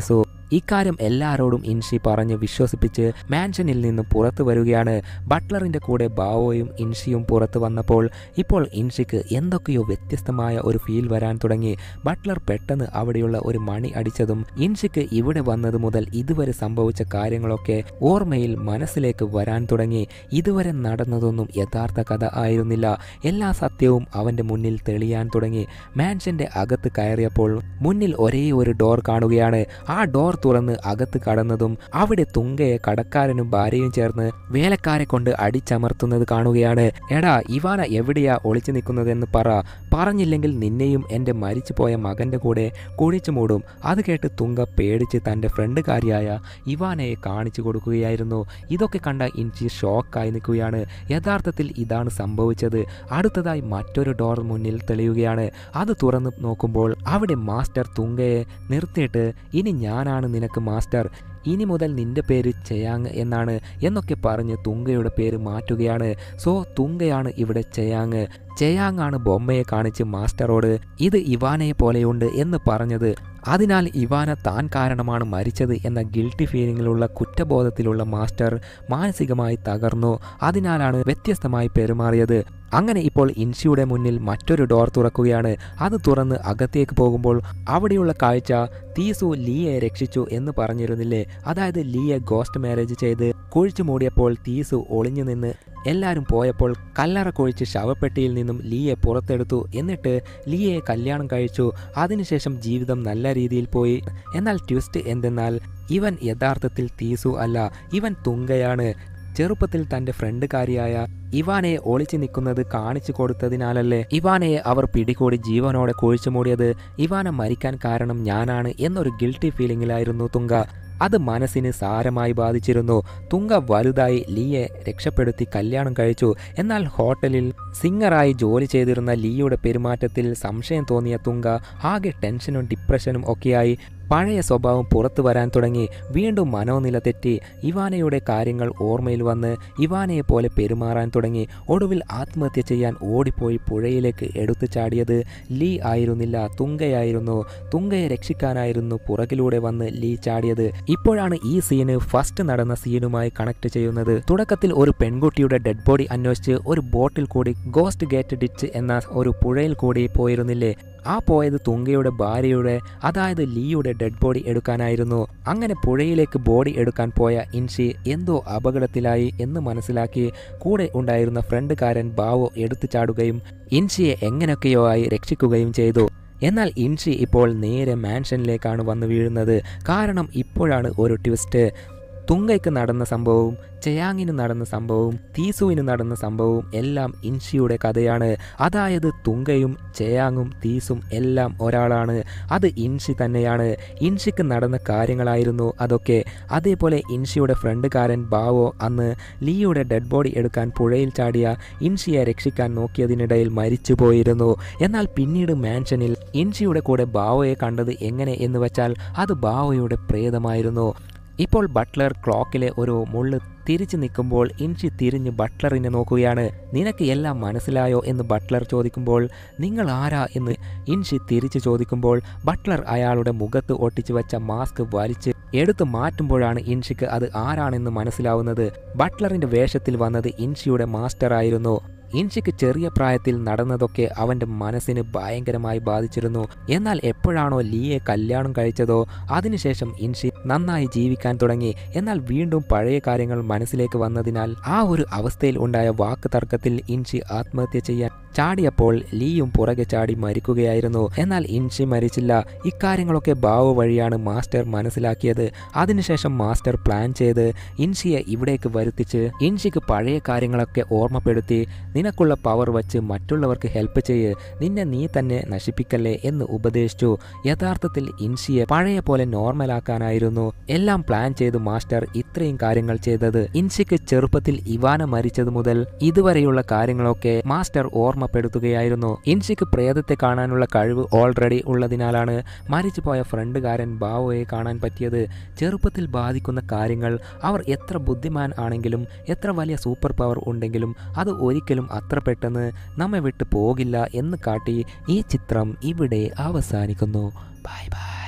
ഇക്കാര്യം എല്ലാവരോടും ഇൻഷി പറഞ്ഞ് വിശ്വസിപ്പിച്ച് മാൻഷനിൽ നിന്ന് പുറത്തു വരികയാണ് ബട്ട്ലറിന്റെ കൂടെ ബാവോയും ഇൻഷിയും പുറത്തു വന്നപ്പോൾ ഇപ്പോൾ ഇൻഷിക്ക് എന്തൊക്കെയോ വ്യത്യസ്തമായ ഒരു ഫീൽ വരാൻ തുടങ്ങി ബട്ട്ലർ പെട്ടെന്ന് അവിടെയുള്ള ഒരു മണി അടിച്ചതും ഇൻഷിക്ക് ഇവിടെ വന്നത് മുതൽ ഇതുവരെ സംഭവിച്ച കാര്യങ്ങളൊക്കെ ഓർമ്മയിൽ മനസ്സിലേക്ക് വരാൻ തുടങ്ങി ഇതുവരെ നടന്നതൊന്നും യഥാർത്ഥ കഥ ആയിരുന്നില്ല എല്ലാ സത്യവും അവന്റെ മുന്നിൽ തെളിയാൻ തുടങ്ങി മാൻഷന്റെ അകത്ത് കയറിയപ്പോൾ മുന്നിൽ ഒരേ ഒരു ഡോർ കാണുകയാണ് ആ ഡോർ തുറന്ന് അകത്ത് കടന്നതും അവിടെ തുങ്കയെ കടക്കാരനും ഭാര്യയും ചേർന്ന് വേലക്കാരെ കൊണ്ട് അടിച്ചമർത്തുന്നത് കാണുകയാണ് എടാ ഇവാന എവിടെയാ ഒളിച്ചു നിൽക്കുന്നതെന്ന് പറ പറഞ്ഞില്ലെങ്കിൽ നിന്നെയും എൻ്റെ മരിച്ചുപോയ മകൻ്റെ കൂടെ കുഴിച്ചു മൂടും അത് കേട്ട് തുങ്ക പേടിച്ച് തൻ്റെ ഫ്രണ്ടുകാരിയായ ഇവാനയെ കാണിച്ചു കൊടുക്കുകയായിരുന്നു ഇതൊക്കെ കണ്ട ഇൻചി ഷോക്കായി നിൽക്കുകയാണ് യഥാർത്ഥത്തിൽ ഇതാണ് സംഭവിച്ചത് അടുത്തതായി മറ്റൊരു ഡോർ മുന്നിൽ തെളിയുകയാണ് അത് തുറന്ന് നോക്കുമ്പോൾ അവിടെ മാസ്റ്റർ തുങ്കയെ നിർത്തിയിട്ട് ഇനി ഞാനാണ് നിനക്ക് മാസ്റ്റർ ഇനി മുതൽ നിന്റെ പേര് ചെയ്യാങ് എന്നാണ് എന്നൊക്കെ പറഞ്ഞ് തുങ്കയുടെ പേര് മാറ്റുകയാണ് സോ തുങ്കയാണ് ഇവിടെ ചെയ്യാങ് ചെയ്യാങ് ആണ് ബൊമ്മയെ കാണിച്ച് മാസ്റ്ററോട് ഇത് ഇവാനയെ പോലെയുണ്ട് എന്ന് പറഞ്ഞത് അതിനാൽ ഇവാന താൻ കാരണമാണ് മരിച്ചത് എന്ന ഗിൽട്ടി ഫീലിംഗിലുള്ള കുറ്റബോധത്തിലുള്ള മാസ്റ്റർ മാനസികമായി തകർന്നു അതിനാലാണ് വ്യത്യസ്തമായി പെരുമാറിയത് അങ്ങനെ ഇപ്പോൾ ഇൻഷിയുടെ മുന്നിൽ മറ്റൊരു ഡോർ തുറക്കുകയാണ് അത് തുറന്ന് അകത്തേക്ക് പോകുമ്പോൾ അവിടെയുള്ള കാഴ്ച തീസു ലീയെ രക്ഷിച്ചു എന്ന് പറഞ്ഞിരുന്നില്ലേ അതായത് ലീയെ ഗോസ്റ്റ് മാരേജ് ചെയ്ത് കുഴിച്ചു മൂടിയപ്പോൾ തീസു ഒളിഞ്ഞു നിന്ന് എല്ലാവരും പോയപ്പോൾ കല്ലറ കൊഴിച്ച് ശവപ്പെട്ടിയിൽ നിന്നും ലീയെ പുറത്തെടുത്തു എന്നിട്ട് ലീയെ കല്യാണം കഴിച്ചു അതിനുശേഷം ജീവിതം നല്ല രീതിയിൽ പോയി എന്നാൽ ട്വിസ്റ്റ് എന്തെന്നാൽ ഇവൻ യഥാർത്ഥത്തിൽ തീസു അല്ല ഇവൻ തുങ്കയാണ് ചെറുപ്പത്തിൽ തന്റെ ഫ്രണ്ടുകാരിയായ ഇവാനയെ ഒളിച്ചു നിൽക്കുന്നത് കാണിച്ചു കൊടുത്തതിനാലല്ലേ ഇവാനയെ അവർ പിടികൂടി ജീവനോടെ കുഴിച്ചു മൂടിയത് ഇവാന മരിക്കാൻ കാരണം ഞാനാണ് എന്നൊരു ഗിൽട്ടി ഫീലിംഗിലായിരുന്നു തുങ്ക അത് മനസ്സിന് സാരമായി ബാധിച്ചിരുന്നു തുങ്ക വലുതായി ലീയെ രക്ഷപ്പെടുത്തി കല്യാണം കഴിച്ചു എന്നാൽ ഹോട്ടലിൽ സിംഗറായി ജോലി ചെയ്തിരുന്ന ലീയുടെ പെരുമാറ്റത്തിൽ സംശയം തോന്നിയ തുങ്ക ആകെ ടെൻഷനും ഡിപ്രഷനും ഒക്കെയായി പഴയ സ്വഭാവം പുറത്തു വരാൻ തുടങ്ങി വീണ്ടും മനോനില തെറ്റി ഇവാനയുടെ കാര്യങ്ങൾ ഓർമ്മയിൽ വന്ന് ഇവാനയെ പോലെ പെരുമാറാൻ തുടങ്ങി ഒടുവിൽ ആത്മഹത്യ ചെയ്യാൻ ഓടിപ്പോയി പുഴയിലേക്ക് എടുത്തു ചാടിയത് ലീ ആയിരുന്നില്ല തുങ്കയായിരുന്നു തുങ്കയെ രക്ഷിക്കാനായിരുന്നു പുറകിലൂടെ വന്ന് ലീ ചാടിയത് ഇപ്പോഴാണ് ഈ സീന് ഫസ്റ്റ് നടന്ന സീനുമായി കണക്ട് ചെയ്യുന്നത് തുടക്കത്തിൽ ഒരു പെൺകുട്ടിയുടെ ഡെഡ് ബോഡി അന്വേഷിച്ച് ഒരു ബോട്ടിൽ കൂടി ഗോസ്റ്റ് ഗേറ്റ് ഡിച്ച് എന്ന ഒരു പുഴയിൽ കൂടി പോയിരുന്നില്ലേ ആ പോയത് തുങ്കയുടെ ഭാര്യയുടെ അതായത് ലീയുടെ ഡെഡ് ബോഡി എടുക്കാനായിരുന്നു അങ്ങനെ പുഴയിലേക്ക് ബോഡി എടുക്കാൻ പോയ ഇൻഷി എന്തോ അപകടത്തിലായി എന്ന് മനസ്സിലാക്കി കൂടെ ഉണ്ടായിരുന്ന ഫ്രണ്ടുകാരൻ ബാവോ എടുത്തു ചാടുകയും ഇൻഷിയെ എങ്ങനെയൊക്കെയോ ആയി രക്ഷിക്കുകയും ചെയ്തു എന്നാൽ ഇൻഷി ഇപ്പോൾ നേരെ മാൻഷനിലേക്കാണ് വന്നു വീഴുന്നത് കാരണം ഇപ്പോഴാണ് ഒരു ട്വിസ്റ്റ് തുങ്കയ്ക്ക് നടന്ന സംഭവവും ചെയാങ്ങിന് നടന്ന സംഭവവും തീസുവിന് നടന്ന സംഭവവും എല്ലാം ഇൻഷിയുടെ കഥയാണ് അതായത് തുങ്കയും ചെയാങ്ങും തീസും എല്ലാം ഒരാളാണ് അത് ഇൻഷി തന്നെയാണ് ഇൻഷിക്ക് നടന്ന കാര്യങ്ങളായിരുന്നു അതൊക്കെ അതേപോലെ ഇൻഷിയുടെ ഫ്രണ്ടുകാരൻ ബാവോ അന്ന് ലീയുടെ ഡെഡ് ബോഡി എടുക്കാൻ പുഴയിൽ ചാടിയ ഇൻഷിയെ രക്ഷിക്കാൻ നോക്കിയതിനിടയിൽ മരിച്ചു പോയിരുന്നു എന്നാൽ പിന്നീട് മാൻഷനിൽ ഇൻഷിയുടെ കൂടെ ബാവോയെ കണ്ടത് എങ്ങനെ എന്ന് വെച്ചാൽ അത് ബാവോയുടെ പ്രേതമായിരുന്നു ഇപ്പോൾ ബട്ട്ലർ ക്ലോക്കിലെ ഒരു മുള്ള് തിരിച്ചു നിൽക്കുമ്പോൾ ഇൻഷി തിരിഞ്ഞ് ബട്ട്ലറിനെ നോക്കുകയാണ് നിനക്ക് എല്ലാം മനസ്സിലായോ എന്ന് ബട്ട്ലർ ചോദിക്കുമ്പോൾ നിങ്ങൾ ആരാ എന്ന് ഇൻഷി തിരിച്ചു ചോദിക്കുമ്പോൾ ബട്ട്ലർ അയാളുടെ മുഖത്ത് ഒട്ടിച്ചു വെച്ച മാസ്ക് വലിച്ച് എടുത്തു മാറ്റുമ്പോഴാണ് ഇൻഷിക്ക് അത് ആരാണെന്ന് മനസ്സിലാവുന്നത് ബട്ട്ലറിന്റെ വേഷത്തിൽ വന്നത് ഇൻഷിയുടെ മാസ്റ്റർ ആയിരുന്നു ഇൻഷിക്ക് ചെറിയ പ്രായത്തിൽ നടന്നതൊക്കെ അവന്റെ മനസ്സിന് ഭയങ്കരമായി ബാധിച്ചിരുന്നു എന്നാൽ എപ്പോഴാണോ ലീയെ കല്യാണം കഴിച്ചതോ അതിനുശേഷം ഇൻഷി നന്നായി ജീവിക്കാൻ തുടങ്ങി എന്നാൽ വീണ്ടും പഴയ കാര്യങ്ങൾ മനസ്സിലേക്ക് വന്നതിനാൽ ആ ഒരു അവസ്ഥയിൽ ഉണ്ടായ വാക്ക് തർക്കത്തിൽ ഇൻഷി ആത്മഹത്യ ചെയ്യാൻ ചാടിയപ്പോൾ ലീയും പുറകെ ചാടി മരിക്കുകയായിരുന്നു എന്നാൽ ഇൻഷി മരിച്ചില്ല ഇക്കാര്യങ്ങളൊക്കെ ബാവു വഴിയാണ് മാസ്റ്റർ മനസ്സിലാക്കിയത് അതിനുശേഷം മാസ്റ്റർ പ്ലാൻ ചെയ്ത് ഇൻഷിയെ ഇവിടേക്ക് വരുത്തിച്ച് ഇൻഷിക്ക് പഴയ കാര്യങ്ങളൊക്കെ ഓർമ്മപ്പെടുത്തി നിനക്കുള്ള പവർ വച്ച് മറ്റുള്ളവർക്ക് ഹെൽപ്പ് ചെയ്യ് നിന്നെ നീ തന്നെ നശിപ്പിക്കല്ലേ എന്ന് ഉപദേശിച്ചു യഥാർത്ഥത്തിൽ ഇൻഷിയെ പഴയ പോലെ നോർമലാക്കാനായിരുന്നു എല്ലാം പ്ലാൻ ചെയ്ത് മാസ്റ്റർ ഇത്രയും കാര്യങ്ങൾ ചെയ്തത് ഇൻഷിക്ക് ചെറുപ്പത്തിൽ ഇവാന മരിച്ചത് മുതൽ ഇതുവരെയുള്ള കാര്യങ്ങളൊക്കെ മാസ്റ്റർ ഓർമ്മപ്പെടുത്തുകയായിരുന്നു ഇൻഷിക്ക് പ്രേതത്തെ കാണാനുള്ള കഴിവ് ഓൾറെഡി ഉള്ളതിനാലാണ് മരിച്ചുപോയ ഫ്രണ്ടുകാരൻ ബാവോയെ കാണാൻ പറ്റിയത് ചെറുപ്പത്തിൽ ബാധിക്കുന്ന കാര്യങ്ങൾ അവർ എത്ര ബുദ്ധിമാൻ ആണെങ്കിലും എത്ര വലിയ സൂപ്പർ പവർ ഉണ്ടെങ്കിലും അത് ഒരിക്കലും അത്ര പെട്ടെന്ന് നമ്മെ വിട്ടു പോകില്ല എന്ന് കാട്ടി ഈ ചിത്രം ഇവിടെ അവസാനിക്കുന്നു ബൈ ബൈ